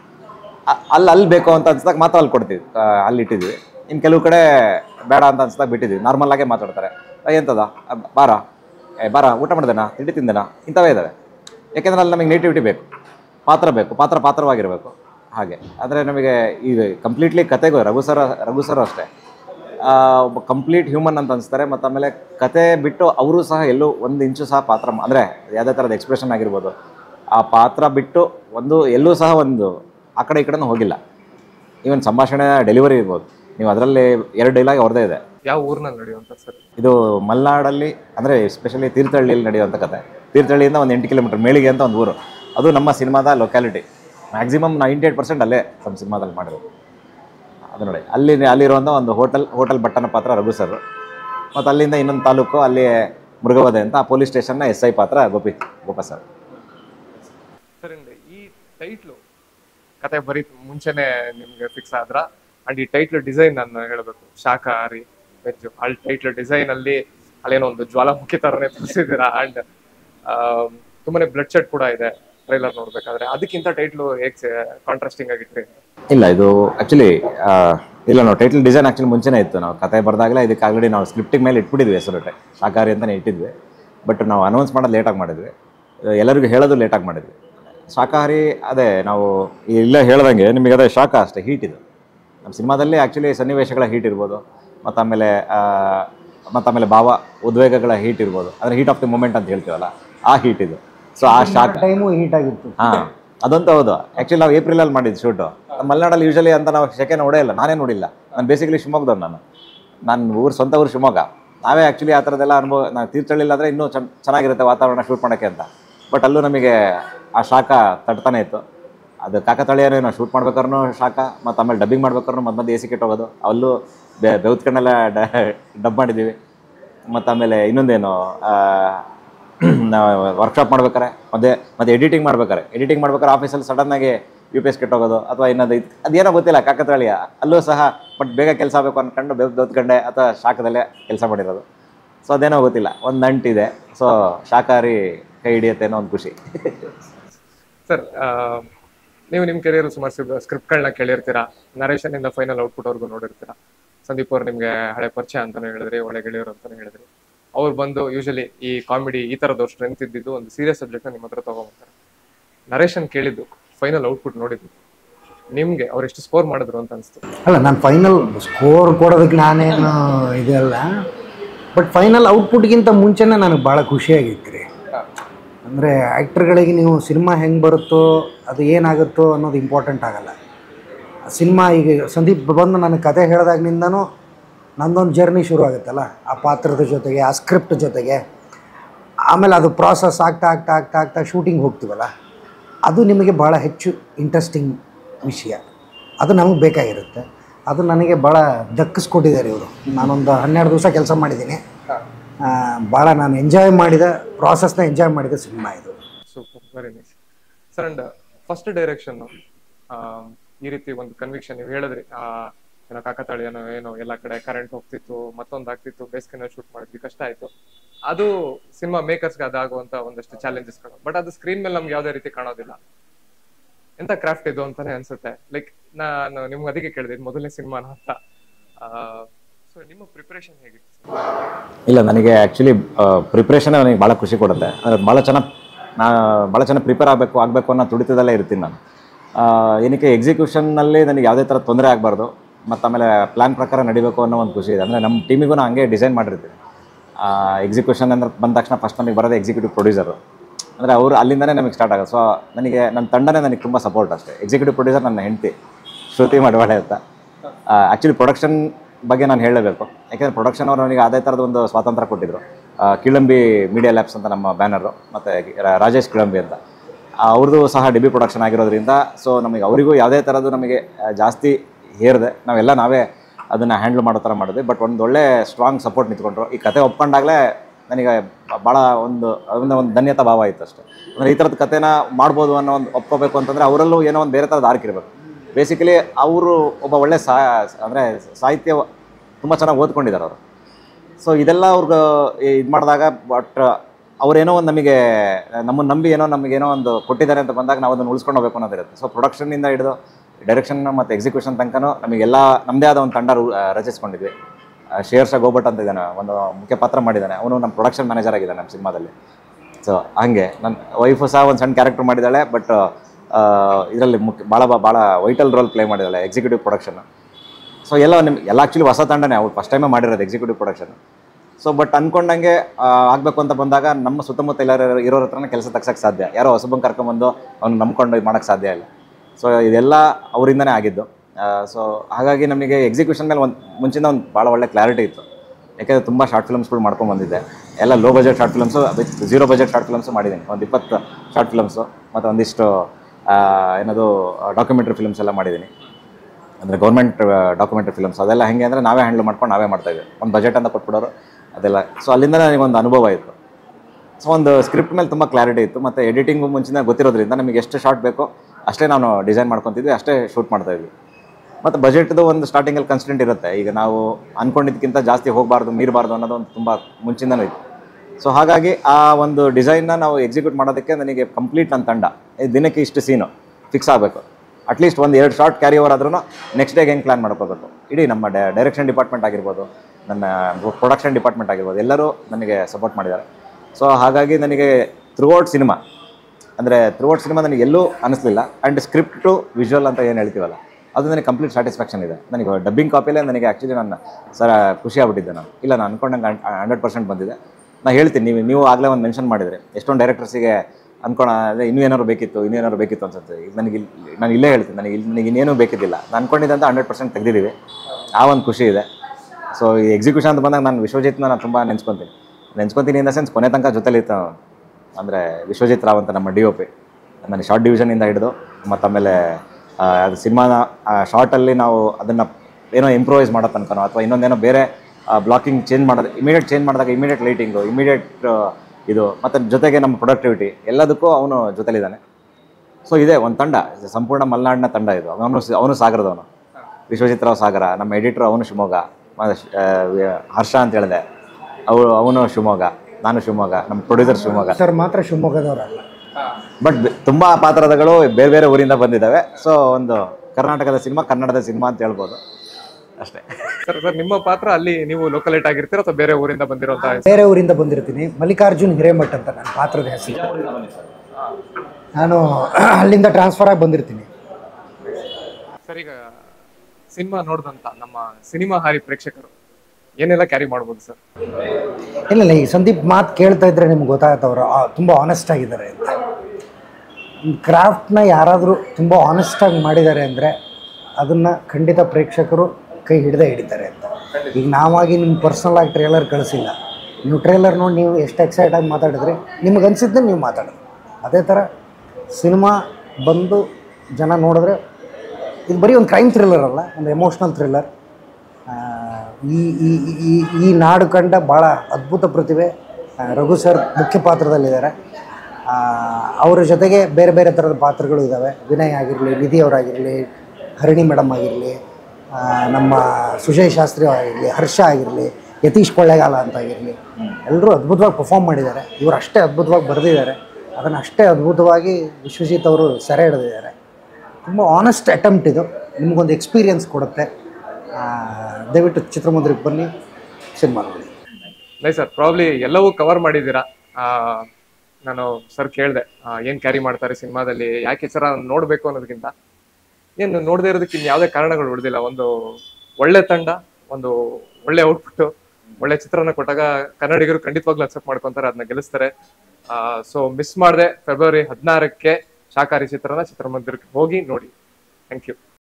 ಅ- ಅಲ್ಲಿ ಅಲ್ಲಿ ಬೇಕು ಅಂತ ಅನ್ಸ್ದಾಗ ಮಾತ್ರ ಅಲ್ಲಿ ಕೊಡ್ತೀವಿ ಆ, ಅಲ್ಲಿ ಇಟ್ಟಿದ್ವಿ ಇನ್ನು ಕೆಲವು ಕಡೆ ಬೇಡ ಅಂತ ಅನ್ಸ್ದಾಗ ಬಿಟ್ಟಿದ್ವಿ ನಾರ್ಮಲ್ ಆಗೇ ಮಾತಾಡ್ತಾರೆ "ಆ, ಎಂತದ ಆ, ಬಾರ ಏ ಬಾರ ಊಟ ಮಾಡ್ದೇನಾ ತಿಂಡಿ ತಿಂದೇನಾ ಇಂಥವೇ ಇದ್ದಾವೆ ಯಾಕೆಂದ್ರೆ ಅಲ್ಲಿ ನಮಗೆ ನೇಟಿವಿಟಿ ಬೇಕು ಪಾತ್ರ ಬೇಕು ಪಾತ್ರ ಪಾತ್ರವಾಗಿರಬೇಕು ಹಾಗೆ ಆದರೆ ನಮಗೆ ಈಗ ಕಂಪ್ಲೀಟ್ಲಿ ಕತೆಗೂ ರಘು ಸರ ರಘು ಸರ್ ಅಷ್ಟೇ ಆ, ಒಬ್ಬ ಕಂಪ್ಲೀಟ್ ಹ್ಯೂಮನ್ ಅಂತ ಅನಿಸ್ತಾರೆ ಮತ್ತು ಆಮೇಲೆ ಕತೆ ಬಿಟ್ಟು ಅವರು ಸಹ ಎಲ್ಲೂ ಒಂದು ಇಂಚು ಸಹ ಪಾತ್ರ ಅಂದರೆ ಯಾವುದೇ ಥರದ ಎಕ್ಸ್ಪ್ರೆಷನ್ ಆಗಿರ್ಬೋದು ಆ ಪಾತ್ರ ಬಿಟ್ಟು ಒಂದು ಎಲ್ಲೂ ಸಹ ಒಂದು ಆ ಕಡೆ ಈ ಕಡೆನೂ ಹೋಗಿಲ್ಲ ಈವನ್ ಸಂಭಾಷಣೆ ಡೆಲಿವರಿ ಇರ್ಬೋದು ನೀವು ಅದರಲ್ಲಿ ಎರಡು ಡೈಲಾಗ್ ಅವ್ರದ್ದೇ ಇದೆ ಯಾವ ಊರ್ನಲ್ಲಿ ನಡೆಯುವಂತ ಸರ್ ಇದು ಮಲೆನಾಡಲ್ಲಿ ಅಂದರೆ ಎಸ್ಪೆಷಲಿ ತೀರ್ಥಹಳ್ಳಿಯಲ್ಲಿ ನಡೆಯುವಂಥ ಕತೆ ತೀರ್ಥಹಳ್ಳಿಯಿಂದ ಒಂದು ಎಂಟು ಕಿಲೋಮೀಟರ್ ಮೇಳಿಗೆ ಅಂತ ಒಂದು ಊರು ಅದು ನಮ್ಮ ಸಿನಿಮಾದ locality maximum ninety eight percent ಅಲ್ಲೇ ನಮ್ಮ ಸಿನಿಮಾದಲ್ಲಿ ಮಾಡಿರೋದು ಅದು ನೋಡಿ ಅಲ್ಲಿ ಅಲ್ಲಿರುವಂಥ ಒಂದು ಹೋಟೆಲ್ ಹೋಟೆಲ್ ಬಟ್ಟನ ಪಾತ್ರ ರಘು ಸರ್ ಮತ್ತು ಅಲ್ಲಿಂದ ಇನ್ನೊಂದು ತಾಲೂಕು ಅಲ್ಲಿ ಮೃಗವಧೆ ಅಂತ ಆ ಪೊಲೀಸ್ ಸ್ಟೇಷನ್ನ ಎಸ್ ಐ ಪಾತ್ರ ಗೋಪಿ ಗೋಪ ಸರ್ ಸರ್ ಇಂದ ಈ ಟೈಟ್ಲು ಕತೆ ಬರೀ ಮುಂಚೆನೆ ನಿಮ್ಗೆ ಫಿಕ್ಸ್ ಆದ್ರ ಅಂಡ್ ಈ ಟೈಟ್ಲ್ ಡಿಸೈನ್ ನಾನು ಹೇಳಬೇಕು ಶಾಕಾಹಾರಿ ವೆಜ್ ಅಲ್ಲಿ ಟೈಟ್ಲ್ ಡಿಸೈನ್ ಅಲ್ಲಿ ಅಲ್ಲೇನೋ ಒಂದು ಜ್ವಾಲಾಮುಖಿ ತರನೇ ತೋರಿಸಿದ್ದೀರಾ ಅಂಡ್ ತುಂಬಾನೇ ಬ್ಲಡ್ ಶೆಡ್ ಕೂಡ ಇದೆ ಟ್ರೈಲರ್ ನೋಡ್ಬೇಕಾದ್ರೆ ಅದಕ್ಕಿಂತ ಟೈಟ್ಲು ಹೇಗೆ ಕಾಂಟ್ರಾಸ್ಟಿಂಗ್ ಆಗಿಟ್ರಿ ಇಲ್ಲ ಇದು ಆ್ಯಕ್ಚುಲಿ ಇಲ್ಲ ನಾವು ಟೈಟಲ್ ಡಿಸೈನ್ ಆ್ಯಕ್ಚುಲಿ ಮುಂಚೆನೇ ಇತ್ತು ನಾವು ಕತೆ ಬರ್ದಾಗಲೇ ಇದಕ್ಕೆ ಆಲ್ರೆಡಿ ನಾವು ಸ್ಕ್ರಿಪ್ಟಿಗೆ ಮೇಲೆ ಇಟ್ಬಿಟ್ಟಿದ್ವಿ ಹೆಸರು ಶಾಕಾಹಾರಿ ಅಂತಲೇ ಇಟ್ಟಿದ್ವಿ ಬಟ್ ನಾವು ಅನೌನ್ಸ್ ಮಾಡೋದು ಲೇಟಾಗಿ ಮಾಡಿದ್ವಿ ಅಹ್, ಎಲ್ಲರಿಗೂ ಹೇಳೋದು ಲೇಟಾಗಿ ಮಾಡಿದ್ವಿ ಶಾಕಾಹಾರಿ ಅದೇ ನಾವು ಇಲ್ಲೇ ಹೇಳ್ದಂಗೆ ನಿಮಗೆ ಅದೇ ಶಾಖ ಅಷ್ಟೇ ಹೀಟ್ ಇದು ನಮ್ಮ ಸಿನಿಮಾದಲ್ಲಿ ಆ್ಯಕ್ಚುಲಿ ಸನ್ನಿವೇಶಗಳ ಹೀಟ್ ಇರ್ಬೋದು ಮತ್ತು ಆಮೇಲೆ ಮತ್ತು ಆಮೇಲೆ ಭಾವ ಉದ್ವೇಗಗಳ ಹೀಟ್ ಇರ್ಬೋದು ಅಂದರೆ ಹೀಟ್ ಆಫ್ ದಿ ಮೂಮೆಂಟ್ ಅಂತ ಹೇಳ್ತೀವಲ್ಲ ಆ ಹೀಟ್ ಇದು ಸೊ ಆ ಶಾಖ ಟೈಮು ಹೀಟ್ ಆಗಿತ್ತು ಹಾಂ ಅದಂತೂ ಹೌದು ಆ್ಯಕ್ಚುಲಿ ನಾವು ಏಪ್ರಿಲಲ್ಲಿ ಮಾಡಿದ್ದು ಶೂಟು ಮಲೆನಾಡಲ್ಲಿ ಯೂಶಲಿ ಅಂತ ನಾವು ಸೆಕೆ ನೋಡೇ ಇಲ್ಲ ನಾನೇ ನೋಡಿಲ್ಲ ನಾನು ಬೇಸಿಕಲಿ ಶಿವಮೊಗ್ಗದವ್ನು ನಾನು ನನ್ನ ಊರು ಸ್ವಂತ ಊರು ಶಿವಮೊಗ್ಗ ನಾವೇ ಆ್ಯಕ್ಚುಲಿ ಆ ಥರದ್ದೆಲ್ಲ ಅನುಭವ ನಾವು ತೀರ್ಥಹಳ್ಳಿಲ್ಲ ಆದರೆ ಇನ್ನೂ ಚೆನ್ನ ಚೆನ್ನಾಗಿರುತ್ತೆ ವಾತಾವರಣ ಶೂಟ್ ಮಾಡೋಕ್ಕೆ ಅಂತ ಬಟ್ ಅಲ್ಲೂ ನಮಗೆ ಆ ಶಾಖ ತಟ್ತಾನೆ ಇತ್ತು ಅದು ಕಾಕತಾಳೀಯನೇ ನಾವು ಶೂಟ್ ಮಾಡ್ಬೇಕಾದ್ರೂ ಶಾಖ ಮತ್ತು ಆಮೇಲೆ ಡಬ್ಬಿಂಗ್ ಮಾಡ್ಬೇಕಾದ್ರೂ ಮಧ್ಯ ಮಧ್ಯೆ ಎ ಸಿ ಕೆಟ್ಟೋಗೋದು ಅಲ್ಲೂ ಬೆ ಬೆವ್ತ್ಕೊಂಡೆಲ್ಲ ಡಬ್ ಮಾಡಿದ್ದೀವಿ ಮತ್ತು ಆಮೇಲೆ ಇನ್ನೊಂದೇನು ಆ, ನಾವು ವರ್ಕ್ಶಾಪ್ ಮಾಡ್ಬೇಕಾರೆ ಮತ್ತೆ ಮತ್ತೆ ಎಡಿಟಿಂಗ್ ಮಾಡ್ಬೇಕಾರೆ ಎಡಿಟಿಂಗ್ ಮಾಡ್ಬೇಕಾರೆ ಆಫೀಸಲ್ಲಿ ಸಡನ್ನಾಗಿ ಯು ಪಿ ಎಸ್ ಕೆಟ್ಟೋಗೋದು ಅಥವಾ ಇನ್ನೊಂದು ಇದ್- ಅದೇನೋ ಗೊತ್ತಿಲ್ಲ ಕಾಕತಾಳೀಯ ಅಲ್ಲೂ ಸಹ ಬಟ್ ಬೇಗ ಕೆಲಸ ಆಗಬೇಕು ಅನ್ಕೊಂಡು ಬೆವ್ ಬೆವ್ತ್ಕೊಂಡೆ ಅಥವಾ ಶಾಖದಲ್ಲೇ ಕೆಲಸ ಮಾಡಿರೋದು ಸೊ ಅದೇನೋ ಗೊತ್ತಿಲ್ಲ ಒಂದು ನಂಟಿದೆ ಸೊ ಶಾಕಾಹಾರಿ ಕೈ ಹಿಡಿಯುತ್ತೆ ಅನ್ನೋ ಒಂದು ಖುಷಿ ಸರ್ ನೀವು ನಿಮ್ಮ ಕೆರಿಯರ್ ಸುಮಾರು ಸ್ಕ್ರಿಪ್ಟ್ಗಳನ್ನ ಕೇಳಿರ್ತೀರಾ ನರೇಶನ್ ಇಂದ ಫೈನಲ್ ಔಟ್ಪುಟ್ ಅವ್ರಿಗೂ ನೋಡಿರ್ತೀರಾ ಸಂದೀಪ್ ಅವ್ರು ನಿಮ್ಗೆ ಹಳೆ ಪರಿಚಯ ಅಂತಾನೆ ಹೇಳಿದ್ರಿ ಒಳ್ಳೆ ಗೆಳೆಯರು ಅಂತಾನೆ ಹೇಳಿದ್ರಿ ಅವ್ರು ಬಂದು ಯೂಶಲಿ ಈ ಕಾಮಿಡಿ ಈ ತರದವ್ರು ಸ್ಟ್ರೆಂತ್ ಇದ್ದಿದ್ದು ಒಂದು ಸೀರಿಯಸ್ ಸಬ್ಜೆಕ್ಟ್ ನಿಮ್ಮ ಹತ್ರ ತಗೊಂಡ್ಬರ್ತಾರೆ ನರೇಶನ್ ಕೇಳಿದ್ದು ಫೈನಲ್ ಔಟ್ಪುಟ್ ನೋಡಿದ್ದು ನಿಮ್ಗೆ ಅವ್ರು ಎಷ್ಟು ಸ್ಕೋರ್ ಮಾಡಿದ್ರು ಅಂತ ಅನಿಸ್ತು ಅಲ್ಲ ನಾನು ಫೈನಲ್ ಸ್ಕೋರ್ ಕೊಡೋದಕ್ಕೆ ನಾನೇನು ಇದೆಲ್ಲ ಬಟ್ ಫೈನಲ್ ಔಟ್ಪುಟ್ಗಿಂತ ಮುಂಚೆನೇ ನನಗೆ ಭಾಳ ಖುಷಿಯಾಗಿತ್ತು ರೀ ಅಂದರೆ ಆ್ಯಕ್ಟ್ರ್ಗಳಿಗೆ ನೀವು ಸಿನಿಮಾ ಹೆಂಗೆ ಬರುತ್ತೋ ಅದು ಏನಾಗುತ್ತೋ ಅನ್ನೋದು ಇಂಪಾರ್ಟೆಂಟ್ ಆಗಲ್ಲ ಸಿನಿಮಾ ಈಗ ಸಂದೀಪ್ ಬಂದು ನನಗೆ ಕತೆ ಹೇಳಿದಾಗಿನಿಂದನೂ ನಂದೊಂದು ಜರ್ನಿ ಶುರು ಆಗುತ್ತಲ್ಲ ಆ ಪಾತ್ರದ ಜೊತೆಗೆ ಆ ಸ್ಕ್ರಿಪ್ಟ್ ಜೊತೆಗೆ ಆಮೇಲೆ ಅದು ಪ್ರಾಸೆಸ್ ಆಗ್ತಾ ಆಗ್ತಾ ಆಗ್ತಾ ಆಗ್ತಾ ಶೂಟಿಂಗ್ ಹೋಗ್ತೀವಲ್ಲ ಅದು ನಿಮಗೆ ಭಾಳ ಹೆಚ್ಚು ಇಂಟ್ರೆಸ್ಟಿಂಗ್ ವಿಷಯ ಅದು ನಮಗೆ ಬೇಕಾಗಿರುತ್ತೆ ಅದು ನನಗೆ ಭಾಳ ದಕ್ಕಿಸ್ಕೊಟ್ಟಿದ್ದಾರೆ ಇವರು ನಾನೊಂದು ಹನ್ನೆರಡು ದಿವಸ ಕೆಲಸ ಮಾಡಿದ್ದೀನಿ ಭಾಳ ನಾನು ಎಂಜಾಯ್ ಮಾಡಿದ ಪ್ರಾಸೆಸ್ನ ಎಂಜಾಯ್ ಮಾಡಿದ ಸಿನಿಮಾ ಇದು super very nice sir and first direction ಈ ರೀತಿ ಒಂದು ಕನ್ವಿಕ್ಷನ್ ನೀವು ಹೇಳಿದ್ರಿ ಆ, ಏನೋ ಕಾಕತಾಳೀಯನೋ ಏನೋ ಎಲ್ಲ ಕಡೆ ಕರೆಂಟ್ ಹೋಗ್ತಿತ್ತು ಮತ್ತೊಂದು ಆಗ್ತಿತ್ತು ಬೇಸಿಗೆನಲ್ಲಿ ಶೂಟ್ ಮಾಡಿದ್ವಿ ಕಷ್ಟ ಆಯ್ತು ಅದು ಸಿನಿಮಾ ಮೇಕರ್ಸ್ಗೆ ಅದಾಗುವಂತ ಒಂದಷ್ಟು ಚಾಲೆಂಜಸ್ಗಳು ಬಟ್ ಅದು ಸ್ಕ್ರೀನ್ ಮೇಲೆ ನಮ್ಗೆ ಯಾವುದೇ ರೀತಿ ಕಾಣೋದಿಲ್ಲ ಎಂತ ಕ್ರಾಫ್ಟ್ ಇದು ಅಂತಾನೆ ಅನ್ಸುತ್ತೆ ಲೈಕ್ ನಾನು ನಿಮ್ಗೆ ಅದಕ್ಕೆ ಕೇಳಿದೆ ಇದು ಮೊದಲನೇ ಸಿನಿಮಾನ ಅಂತ ಸೊ ನಿಮ್ಮ ಪ್ರಿಪರೇಷನ್ ಹೇಗಿತ್ತು ಇಲ್ಲ ನನಗೆ ಆ್ಯಕ್ಚುಲಿ ಪ್ರಿಪ್ರೇಷನ್ ನನಗೆ ಭಾಳ ಖುಷಿ ಕೊಡುತ್ತೆ ಅಂದರೆ ಭಾಳ ಚೆನ್ನಾಗಿ ನಾ ಭಾಳ ಚೆನ್ನಾಗಿ ಪ್ರಿಪೇರ್ ಆಗಬೇಕು ಆಗಬೇಕು ಅನ್ನೋ ತುಡಿತದಲ್ಲೇ ಇರ್ತೀನಿ ನಾನು ಆ, ಏನಕ್ಕೆ ಎಕ್ಸಿಕ್ಯೂಷನ್ನಲ್ಲಿ ನನಗೆ ಯಾವುದೇ ಥರ ತೊಂದರೆ ಆಗಬಾರ್ದು ಮತ್ತು ಆಮೇಲೆ ಪ್ಲ್ಯಾನ್ ಪ್ರಕಾರ ನಡಿಬೇಕು ಅನ್ನೋ ಒಂದು ಖುಷಿ ಇದೆ ಅಂದರೆ ನಮ್ಮ ಟೀಮಿಗೂ ನಾನು ಹಂಗೆ ಡಿಸೈನ್ ಮಾಡಿರ್ತೀನಿ ಎಕ್ಸಿಕ್ಯೂಷನ್ ಅಂದ್ರೆ ಬಂದ ತಕ್ಷಣ ಫಸ್ಟ್ ನಮಗೆ ಬರೋದೇ ಎಕ್ಸಿಕ್ಯೂಟಿವ್ ಪ್ರೊಡ್ಯೂಸರು ಅಂದರೆ ಅವರು ಅಲ್ಲಿಂದನೇ ನಮಗೆ ಸ್ಟಾರ್ಟ್ ಆಗೋದು ಸೊ ನನಗೆ ನನ್ನ ತಂಡನೇ ನನಗೆ ತುಂಬ ಸಪೋರ್ಟ್ ಅಷ್ಟೇ ಎಕ್ಸಿಕ್ಯೂಟಿವ್ ಪ್ರೊಡ್ಯೂಸರ್ ನನ್ನ ಹೆಂಡತಿ ಶ್ರುತಿ ಮಡವಾಳೆ ಅಂತ ಆ್ಯಕ್ಚುಲಿ ಪ್ರೊಡಕ್ಷನ್ ಬಗ್ಗೆ ನಾನು ಹೇಳಲೇಬೇಕು ಯಾಕೆಂದರೆ ಪ್ರೊಡಕ್ಷನ್ ಅವರು ನನಗೆ ಅದೇ ಥರದ ಒಂದು ಸ್ವಾತಂತ್ರ್ಯ ಕೊಟ್ಟಿದ್ದರು ಆ, ಕಿಳಂಬಿ ಮೀಡಿಯಾ ಲ್ಯಾಬ್ಸ್ ಅಂತ ನಮ್ಮ ಬ್ಯಾನರು ಮತ್ತು ರಾಜೇಶ್ ಕಿಳಂಬಿ ಅಂತ ಅವ್ರದ್ದು ಸಹ ಡಿಬಿ ಪ್ರೊಡಕ್ಷನ್ ಆಗಿರೋದ್ರಿಂದ ಸೊ ನಮಗೆ ಅವರಿಗೂ ಯಾವುದೇ ಥರದ್ದು ನಮಗೆ ಆ, ಜಾಸ್ತಿ ಹೇರಿದೆ ನಾವೆಲ್ಲ ನಾವೇ ಅದನ್ನು ಹ್ಯಾಂಡಲ್ ಮಾಡೋ ಥರ ಮಾಡಿದ್ವಿ ಬಟ್ ಒಂದು ಒಳ್ಳೆ ಸ್ಟ್ರಾಂಗ್ ಸಪೋರ್ಟ್ ನಿಂತ್ಕೊಂಡ್ರು ಈ ಕತೆ ಒಪ್ಕೊಂಡಾಗಲೇ ನನಗೆ ಭಾಳ ಒಂದು ಅದರಿಂದ ಒಂದು ಧನ್ಯತಾ ಭಾವ ಇತ್ತು ಅಷ್ಟೇ ಅಂದರೆ ಈ ಥರದ ಕತೆನ ಮಾಡ್ಬೋದು ಅನ್ನೋ ಒಂದು ಒಪ್ಕೋಬೇಕು ಅಂತಂದರೆ ಅವರಲ್ಲೂ ಏನೋ ಒಂದು ಬೇರೆ ಥರದ ಆರ್ಕ್ ಇರಬೇಕು ಬೇಸಿಕಲಿ ಅವರು ಒಬ್ಬ ಒಳ್ಳೆ ಸಾ ಅಂದರೆ ಸಾಹಿತ್ಯ ತುಂಬ ಚೆನ್ನಾಗಿ ಓದ್ಕೊಂಡಿದ್ದಾರೆ ಅವರು ಸೊ ಇದೆಲ್ಲ ಅವ್ರಿಗೆ ಇದು ಮಾಡಿದಾಗ ಬಟ್ ಅವರೇನೋ ಒಂದು ನಮಗೆ ನಮ್ಮನ್ನು ನಂಬಿ ಏನೋ ನಮಗೇನೋ ಒಂದು ಕೊಟ್ಟಿದ್ದಾರೆ ಅಂತ ಬಂದಾಗ ನಾವು ಅದನ್ನು ಉಳಿಸ್ಕೊಂಡು ಹೋಗ್ಬೇಕು ಅನ್ನೋದಿರುತ್ತೆ ಸೊ ಪ್ರೊಡಕ್ಷನ್ನಿಂದ ಹಿಡಿದು ಡೈರೆಕ್ಷನ್ ಮತ್ತು ಎಕ್ಸಿಕ್ಯೂಷನ್ ತನಕನೂ ನಮಗೆಲ್ಲ ನಮ್ಮದೇ ಆದ ಒಂದು ತಂಡ ರು- ಆ, ರಚಿಸ್ಕೊಂಡಿದ್ವಿ ಆ, ಶೇರ್ಷಾ ಗೋಭಟ್ ಅಂತ ಇದ್ದಾನೆ ಒಂದು ಮುಖ್ಯ ಪಾತ್ರ ಮಾಡಿದ್ದಾನೆ ಅವನು ನಮ್ಮ ಪ್ರೊಡಕ್ಷನ್ ಮ್ಯಾನೇಜರ್ ಆಗಿದ್ದಾನೆ ನಮ್ಮ ಸಿನಿಮಾದಲ್ಲಿ ಸೊ ಹಂಗೆ ನನ್ನ ವೈಫು ಸಹ ಒಂದು ಸಣ್ಣ ಕ್ಯಾರೆಕ್ಟರ್ ಮಾಡಿದ್ದಾಳೆ ಬಟ್ ಇದರಲ್ಲಿ ಮುಖ್ಯ ಭಾಳ ಭಾಳ ವೈಟಲ್ ರೋಲ್ ಪ್ಲೇ ಮಾಡಿದ್ದಾಳೆ ಎಕ್ಸಿಕ್ಯೂಟಿವ್ ಪ್ರೊಡಕ್ಷನ್ ಸೊ ಎಲ್ಲ ನಿಮ್ಗೆ ಎಲ್ಲ ಆ್ಯಕ್ಚುಲಿ ಹೊಸ ತಂಡನೇ ಅವ್ರು ಫಸ್ಟ್ ಟೈಮೇ ಮಾಡಿರೋದು ಎಕ್ಸಿಕ್ಯೂಟಿವ್ ಪ್ರೊಡಕ್ಷನ್ ಸೊ ಬಟ್ ಅಂದ್ಕೊಂಡಂಗೆ ಆಗಬೇಕು ಅಂತ ಬಂದಾಗ ನಮ್ಮ ಸುತ್ತಮುತ್ತ ಎಲ್ಲರೂ ಇರೋರ ಹತ್ರನೇ ಕೆಲಸ ತಗ್ಸಕ್ಕೆ ಸಾಧ್ಯ ಯಾರೋ ಹೊಸಬಂಗೆ ಕರ್ಕೊಂಬಂದು ಅವ್ನು ನಂಬ್ಕೊಂಡು ಇದು ಮಾಡೋಕ್ಕೆ ಸಾಧ್ಯ ಇಲ್ಲ ಸೊ ಇದೆಲ್ಲ ಅವರಿಂದನೇ ಆಗಿದ್ದು ಸೊ ಹಾಗಾಗಿ ನಮಗೆ ಎಕ್ಸಿಕ್ಯೂಷನ್ ಮೇಲೆ ಒಂದು ಮುಂಚಿನ ಒಂದು ಭಾಳ ಒಳ್ಳೆ ಕ್ಲಾರಿಟಿ ಇತ್ತು ಯಾಕೆಂದರೆ ತುಂಬ ಶಾರ್ಟ್ ಫಿಲ್ಮ್ಸ್ಗಳು ಮಾಡ್ಕೊಂಡು ಬಂದಿದ್ದೆ ಎಲ್ಲ low budget short films with zero budget short films ಮಾಡಿದ್ದೀನಿ ಒಂದು ಇಪ್ಪತ್ತು ಶಾರ್ಟ್ ಫಿಲ್ಮ್ಸು ಮತ್ತು ಒಂದಿಷ್ಟು ಆ, ಏನದು ಡಾಕ್ಯುಮೆಂಟ್ರಿ ಫಿಲ್ಮ್ಸ್ ಎಲ್ಲ ಮಾಡಿದ್ದೀನಿ ಅಂದರೆ ಗೌರ್ಮೆಂಟ್ ಡಾಕ್ಯುಮೆಂಟ್ರಿ ಫಿಲ್ಮ್ಸ್ ಅದೆಲ್ಲ ಹೆಂಗೆ ಅಂದರೆ ನಾವೇ ಹ್ಯಾಂಡಲ್ ಮಾಡ್ಕೊಂಡು ನಾವೇ ಮಾಡ್ತಾಯಿದ್ವಿ ಒಂದು ಬಜೆಟ್ ಅಂತ ಕೊಟ್ಬಿಡೋರು ಅದೆಲ್ಲ ಸೊ ಅಲ್ಲಿಂದ ನನಗೆ ಒಂದು ಅನುಭವ ಇತ್ತು ಸೊ ಒಂದು ಸ್ಕ್ರಿಪ್ಟ್ ಮೇಲೆ ತುಂಬ ಕ್ಲಾರಿಟಿ ಇತ್ತು ಮತ್ತು ಎಡಿಟಿಂಗು ಮುಂಚಿನ ಗೊತ್ತಿರೋದ್ರಿಂದ ನಮಗೆ ಎಷ್ಟು ಶಾರ್ಟ್ ಬೇಕೋ ಅಷ್ಟೇ ನಾವು ಡಿಸೈನ್ ಮಾಡ್ಕೊತಿದ್ವಿ ಅಷ್ಟೇ ಶೂಟ್ ಮಾಡ್ತಾಯಿದ್ವಿ ಮತ್ತು ಬಜೆಟ್ದು ಒಂದು ಸ್ಟಾರ್ಟಿಂಗಲ್ಲಿ ಕನ್ಸ್ಟೆಂಟ್ ಇರುತ್ತೆ ಈಗ ನಾವು ಅಂದ್ಕೊಂಡಿದ್ದಕ್ಕಿಂತ ಜಾಸ್ತಿ ಹೋಗಬಾರ್ದು ಮೀರಬಾರ್ದು ಅನ್ನೋದು ಒಂದು ತುಂಬ ಮುಂಚಿಂದನೂ ಇತ್ತು ಸೊ ಹಾಗಾಗಿ ಆ ಒಂದು ಡಿಸೈನ್ನ ನಾವು ಎಕ್ಸಿಕ್ಯೂಟ್ ಮಾಡೋದಕ್ಕೆ ನನಗೆ ಕಂಪ್ಲೀಟ್ ನನ್ನ ತಂಡ ಈ ದಿನಕ್ಕೆ ಇಷ್ಟು ಸೀನು ಫಿಕ್ಸ್ ಆಗಬೇಕು ಅಟ್ಲೀಸ್ಟ್ ಒಂದು ಎರಡು ಶಾರ್ಟ್ ಕ್ಯಾರಿ ಓವರ್ ಆದ್ರೂ ನೆಕ್ಸ್ಟ್ ಡೇಗೆ ಹೆಂಗೆ ಪ್ಲ್ಯಾನ್ ಮಾಡ್ಕೋಬೇಕು ಇಡೀ ನಮ್ಮ ಡೈರೆಕ್ಷನ್ ಡಿಪಾರ್ಟ್ಮೆಂಟ್ ಆಗಿರ್ಬೋದು ನನ್ನ ಪ್ರೊಡಕ್ಷನ್ ಡಿಪಾರ್ಟ್ಮೆಂಟ್ ಆಗಿರ್ಬೋದು ಎಲ್ಲರೂ ನನಗೆ ಸಪೋರ್ಟ್ ಮಾಡಿದ್ದಾರೆ ಸೊ ಹಾಗಾಗಿ ನನಗೆ ಥ್ರೂಔಟ್ ಸಿನಿಮಾ ಅಂದರೆ ಥ್ರೂಔಟ್ ಸಿನಿಮಾ ನನಗೆ ಎಲ್ಲೂ ಅನ್ನಿಸ್ಲಿಲ್ಲ ಆ್ಯಂಡ್ ಸ್ಕ್ರಿಪ್ಟ್ ಟು ವಿಜುವಲ್ ಅಂತ ಏನು ಹೇಳ್ತೀವಲ್ಲ ಅದು ನನಗೆ ಕಂಪ್ಲೀಟ್ ಸ್ಯಾಟಿಸ್ಫ್ಯಾಕ್ಷನ್ ಇದೆ ನನಗೆ ಡಬ್ಬಿಂಗ್ ಕಾಪಿಲೇ ನನಗೆ ಆ್ಯಕ್ಚುಲಿ ನಾನು ಸರ ಖುಷಿ ಆಗ್ಬಿಟ್ಟಿದ್ದೆ ನಾನು ಇಲ್ಲ ನಾನು ಅನ್ಕೊಂಡಂಗೆ ಹಂಡ್ರೆಡ್ ಪರ್ಸೆಂಟ್ ಬಂದಿದೆ ನಾನು ಹೇಳ್ತೀನಿ ನೀವು ನೀವು ಆಗಲೇ ಒಂದು ಮೆನ್ಷನ್ ಮಾಡಿದರೆ ಎಷ್ಟೊಂದು ಡೈರೆಕ್ಟರ್ಸಿಗೆ ಅನ್ಕೊಳ ಅದೇ ಇನ್ನೂ ಏನಾದ್ರು ಬೇಕಿತ್ತು ಇನ್ನೂ ಏನಾದ್ರು ಬೇಕಿತ್ತು ಅನ್ಸುತ್ತೆ ಈಗ ನನಗೆ ಇಲ್ಲಿ ನಾನು ಇಲ್ಲೇ ಹೇಳ್ತೀನಿ ನನಗೆ ಇಲ್ಲಿ ನನಗೆ ಇನ್ನೇನು ಬೇಕಿದ್ದಿಲ್ಲ ನಾನು ಅನ್ಕೊಂಡಿದ್ದಂತ ಹಂಡ್ರೆಡ್ ಪರ್ಸೆಂಟ್ ತೆಗೆದಿದ್ದೀವಿ ಆ ಒಂದು ಖುಷಿ ಇದೆ ಸೊ ಈ ಎಕ್ಸಿಕ್ಯೂಷನ್ ಅಂತ ಬಂದಾಗ ನಾನು ವಿಶ್ವಜಿತ್ನ ನಾನು ತುಂಬ ನೆನ್ಸ್ಕೊತೀನಿ ನೆನ್ಸ್ಕೊತೀನಿ ಇನ್ ದ ಸೆನ್ಸ್ ಕೊನೆ ತನಕ ಜೊತೆಲಿತ್ತು ಅಂದರೆ ವಿಶ್ವಜಿತ್ ರಾವ್ ಅಂತ ನಮ್ಮ ಡಿ ಒ ಪಿ ನನಗೆ ಶಾರ್ಟ್ ಡಿವಿಷನಿಂದ ಹಿಡಿದು ಮತ್ತು ಆಮೇಲೆ ಆ, ಅದು ಸಿನಿಮಾನ ಶಾರ್ಟಲ್ಲಿ ನಾವು ಅದನ್ನು ಏನೋ ಇಂಪ್ರೂವೈಸ್ ಮಾಡೋ ತನಕನೋ ಅಥವಾ ಇನ್ನೊಂದೇನೋ ಬೇರೆ ಬ್ಲಾಕಿಂಗ್ ಚೇಂಜ್ ಮಾಡೋದು ಇಮಿಡಿಯೇಟ್ ಚೇಂಜ್ ಮಾಡಿದಾಗ ಇಮಿಡಿಯೇಟ್ ಲೈಟಿಂಗು ಇಮಿಡಿಯೇಟ್ ಇದು ಮತ್ತು ಜೊತೆಗೆ ನಮ್ಮ ಪ್ರೊಡಕ್ಟಿವಿಟಿ ಎಲ್ಲದಕ್ಕೂ ಅವನು ಜೊತೆಲಿದ್ದಾನೆ ಸೊ ಇದೆ ಒಂದು ತಂಡ ಇದು ಸಂಪೂರ್ಣ ಮಲೆನಾಡಿನ ತಂಡ ಇದು ಅವನು ಅವನು ಸಾಗರದವನು ವಿಶ್ವಜಿತ್ ರಾವ್ ಸಾಗರ ನಮ್ಮ ಎಡಿಟ್ರು ಅವನು ಶಿವಮೊಗ್ಗ ಮತ್ತೆ ಶ್- ಆ, ವಿ- ಹರ್ಷ ಅಂತ ಹೇಳಿದೆ ಅವಳು ಅವನು ಶಿವಮೊಗ್ಗ ನಾನು ಶಿವಮೊಗ್ಗ ನಮ್ಮ ಪ್ರೊಡ್ಯೂಸರ್ ಶಿವಮೊಗ್ಗ ಸರ್ ಮಾತ್ರ ಶಿವಮೊಗ್ಗದವರಲ್ಲ ಬಟ್ ತುಂಬ ಪಾತ್ರಗಳು ಬೇರೆ ಬೇರೆ ಊರಿಂದ ಬಂದಿದ್ದಾವೆ ಸೊ ಒಂದು ಕರ್ನಾಟಕದ ಸಿನಿಮಾ ಕನ್ನಡದ ಸಿನಿಮಾ ಅಂತ ಹೇಳ್ಬೋದು ಅಷ್ಟೇ ಸರ್ ಸರ್ ನಿಮ್ಮ ಪಾತ್ರ ಅಲ್ಲಿ ನೀವು ಲೋಕಲೇಟ್ ಆಗಿರ್ತೀರ ಅಥವಾ ಬೇರೆ ಊರಿಂದ ಬಂದಿರೋಂತ ಬೇರೆ ಊರಿಂದ ಬಂದಿರ್ತೀನಿ ಮಲ್ಲಿಕಾರ್ಜುನ್ ಹಿರೇಮಠ್ ಅಂತ ನನ್ನ ಪಾತ್ರದ ಹೆಸರು ನಾನು ಅಲ್ಲಿಂದ ಟ್ರಾನ್ಸ್ಫರ್ ಆಗಿ ಬಂದಿರ್ತೀನಿ ಸರ್ ಈಗ ಸಿನಿಮಾ ನೋಡಿದಂತ ನಮ್ಮ ಸಿನಿಮಾ ಹಾರಿ ಪ್ರೇಕ್ಷಕರು ಏನೆಲ್ಲ ಕ್ಯಾರಿ ಮಾಡ್ಬೋದು ಸರ್ ಇಲ್ಲ ಇಲ್ಲ ಈ ಸಂದೀಪ್ ಮಾತು ಕೇಳ್ತಾ ಇದ್ರೆ ನಿಮ್ಗೆ ಗೊತ್ತಾಗತ್ತೆ ಅವರು ತುಂಬ ಆನೆಸ್ಟ್ ಆಗಿದ್ದಾರೆ ಅಂತ ಕ್ರಾಫ್ಟ್ನ ಯಾರಾದರೂ ತುಂಬ ಆನೆಸ್ಟಾಗಿ ಮಾಡಿದ್ದಾರೆ ಅಂದರೆ ಅದನ್ನು ಖಂಡಿತ ಪ್ರೇಕ್ಷಕರು ಕೈ ಹಿಡ್ದೇ ಹಿಡಿತಾರೆ ಅಂತ ಈಗ ನಾವಾಗಿ ನಿಮ್ಮ ಪರ್ಸ್ನಲ್ ಆಗಿ ಟ್ರೇಲರ್ ಕಳಿಸಿಲ್ಲ ನೀವು ಟ್ರೇಲರ್ ನೋಡಿ ನೀವು ಎಷ್ಟು ಎಕ್ಸೈಟ್ ಆಗಿ ಮಾತಾಡಿದ್ರಿ ನಿಮ್ಗೆ ಅನಿಸಿದ್ದೆ ನೀವು ಮಾತಾಡೋದು ಅದೇ ಥರ ಸಿನಿಮಾ ಬಂದು ಜನ ನೋಡಿದ್ರೆ ಇದು ಬರೀ ಒಂದು ಕ್ರೈಮ್ ಥ್ರಿಲ್ಲರ್ ಅಲ್ಲ ಒಂದು ಎಮೋಷ್ನಲ್ ಥ್ರಿಲ್ಲರ್ ಈ ಈ ಈ ಈ ನಾಡು ಕಂಡ ಭಾಳ ಅದ್ಭುತ ಪ್ರತಿಭೆ ಆ, ರಘು ಸರ್ ಮುಖ್ಯ ಪಾತ್ರದಲ್ಲಿದ್ದಾರೆ ಆ, ಅವರ ಜೊತೆಗೆ ಬೇರೆ ಬೇರೆ ಥರದ ಪಾತ್ರಗಳು ಇದ್ದಾವೆ ವಿನಯ್ ಆಗಿರಲಿ ನಿಧಿ ಅವರಾಗಿರಲಿ ಹರಿಣಿ ಮೇಡಮ್ ಆಗಿರಲಿ ನಮ್ಮ ಸುಜಯ್ ಶಾಸ್ತ್ರಿ ಆಗಿರಲಿ ಹರ್ಷ ಆಗಿರಲಿ ಯತೀಶ್ ಕೊಳ್ಳೇಗಾಲ ಅಂತ ಆಗಿರಲಿ ಎಲ್ಲರೂ ಅದ್ಭುತವಾಗಿ ಪರ್ಫಾರ್ಮ್ ಮಾಡಿದ್ದಾರೆ ಇವರು ಅಷ್ಟೇ ಅದ್ಭುತವಾಗಿ ಬರೆದಿದ್ದಾರೆ ಅದನ್ನು ಅಷ್ಟೇ ಅದ್ಭುತವಾಗಿ ವಿಶ್ವಜಿತ್ ಅವರು ಸೆರೆ ಹಿಡಿದಿದ್ದಾರೆ ತುಂಬ ಆನೆಸ್ಟ್ ಅಟೆಂಪ್ಟ್ ಇದು ನಿಮಗೊಂದು ಎಕ್ಸ್ಪೀರಿಯನ್ಸ್ ಕೊಡುತ್ತೆ ಆ, ದಯವಿಟ್ಟು ಚಿತ್ರಮಂದಿರಕ್ಕೆ ಬನ್ನಿ ಸಿನಿಮಾ ನೋಡಿ ನೈ ಸರ್ ಪ್ರಾಬ್ಲಿ ಎಲ್ಲವೂ ಕವರ್ ಮಾಡಿದ್ದೀರಾ ಆ, ನಾನು ಸರ್ ಕೇಳಿದೆ ಏನು ಕ್ಯಾರಿ ಮಾಡ್ತಾರೆ ಸಿನಿಮಾದಲ್ಲಿ ಯಾಕೆ ಸರ ನೋಡಬೇಕು ಅನ್ನೋದಕ್ಕಿಂತ ಏನು ನೋಡದೇ ಇರೋದಕ್ಕೆ ಇನ್ನು ಯಾವುದೇ ಕಾರಣಗಳು ಉಳಿದಿಲ್ಲ ಒಂದು ಒಳ್ಳೆ ತಂಡ ಒಂದು ಒಳ್ಳೆ ಔಟ್ಪುಟ್ ಒಳ್ಳೆ ಚಿತ್ರನ ಕೊಟ್ಟಾಗ ಕನ್ನಡಿಗರು ಖಂಡಿತವಾಗ್ಲೂ ಅಕ್ಸೆಪ್ಟ್ ಮಾಡ್ಕೊಂತಾರೆ ಅದನ್ನ ಗೆಲ್ಲಿಸ್ತಾರೆ ಸೊ ಮಿಸ್ ಮಾಡದೆ ಫೆಬ್ರವರಿ ಹದಿನಾರಕ್ಕೆ ಶಾಕಾರಿ ಚಿತ್ರನ ಚಿತ್ರಮಂದಿರಕ್ಕೆ ಹೋಗಿ ನೋಡಿ ಥ್ಯಾಂಕ್ ಯು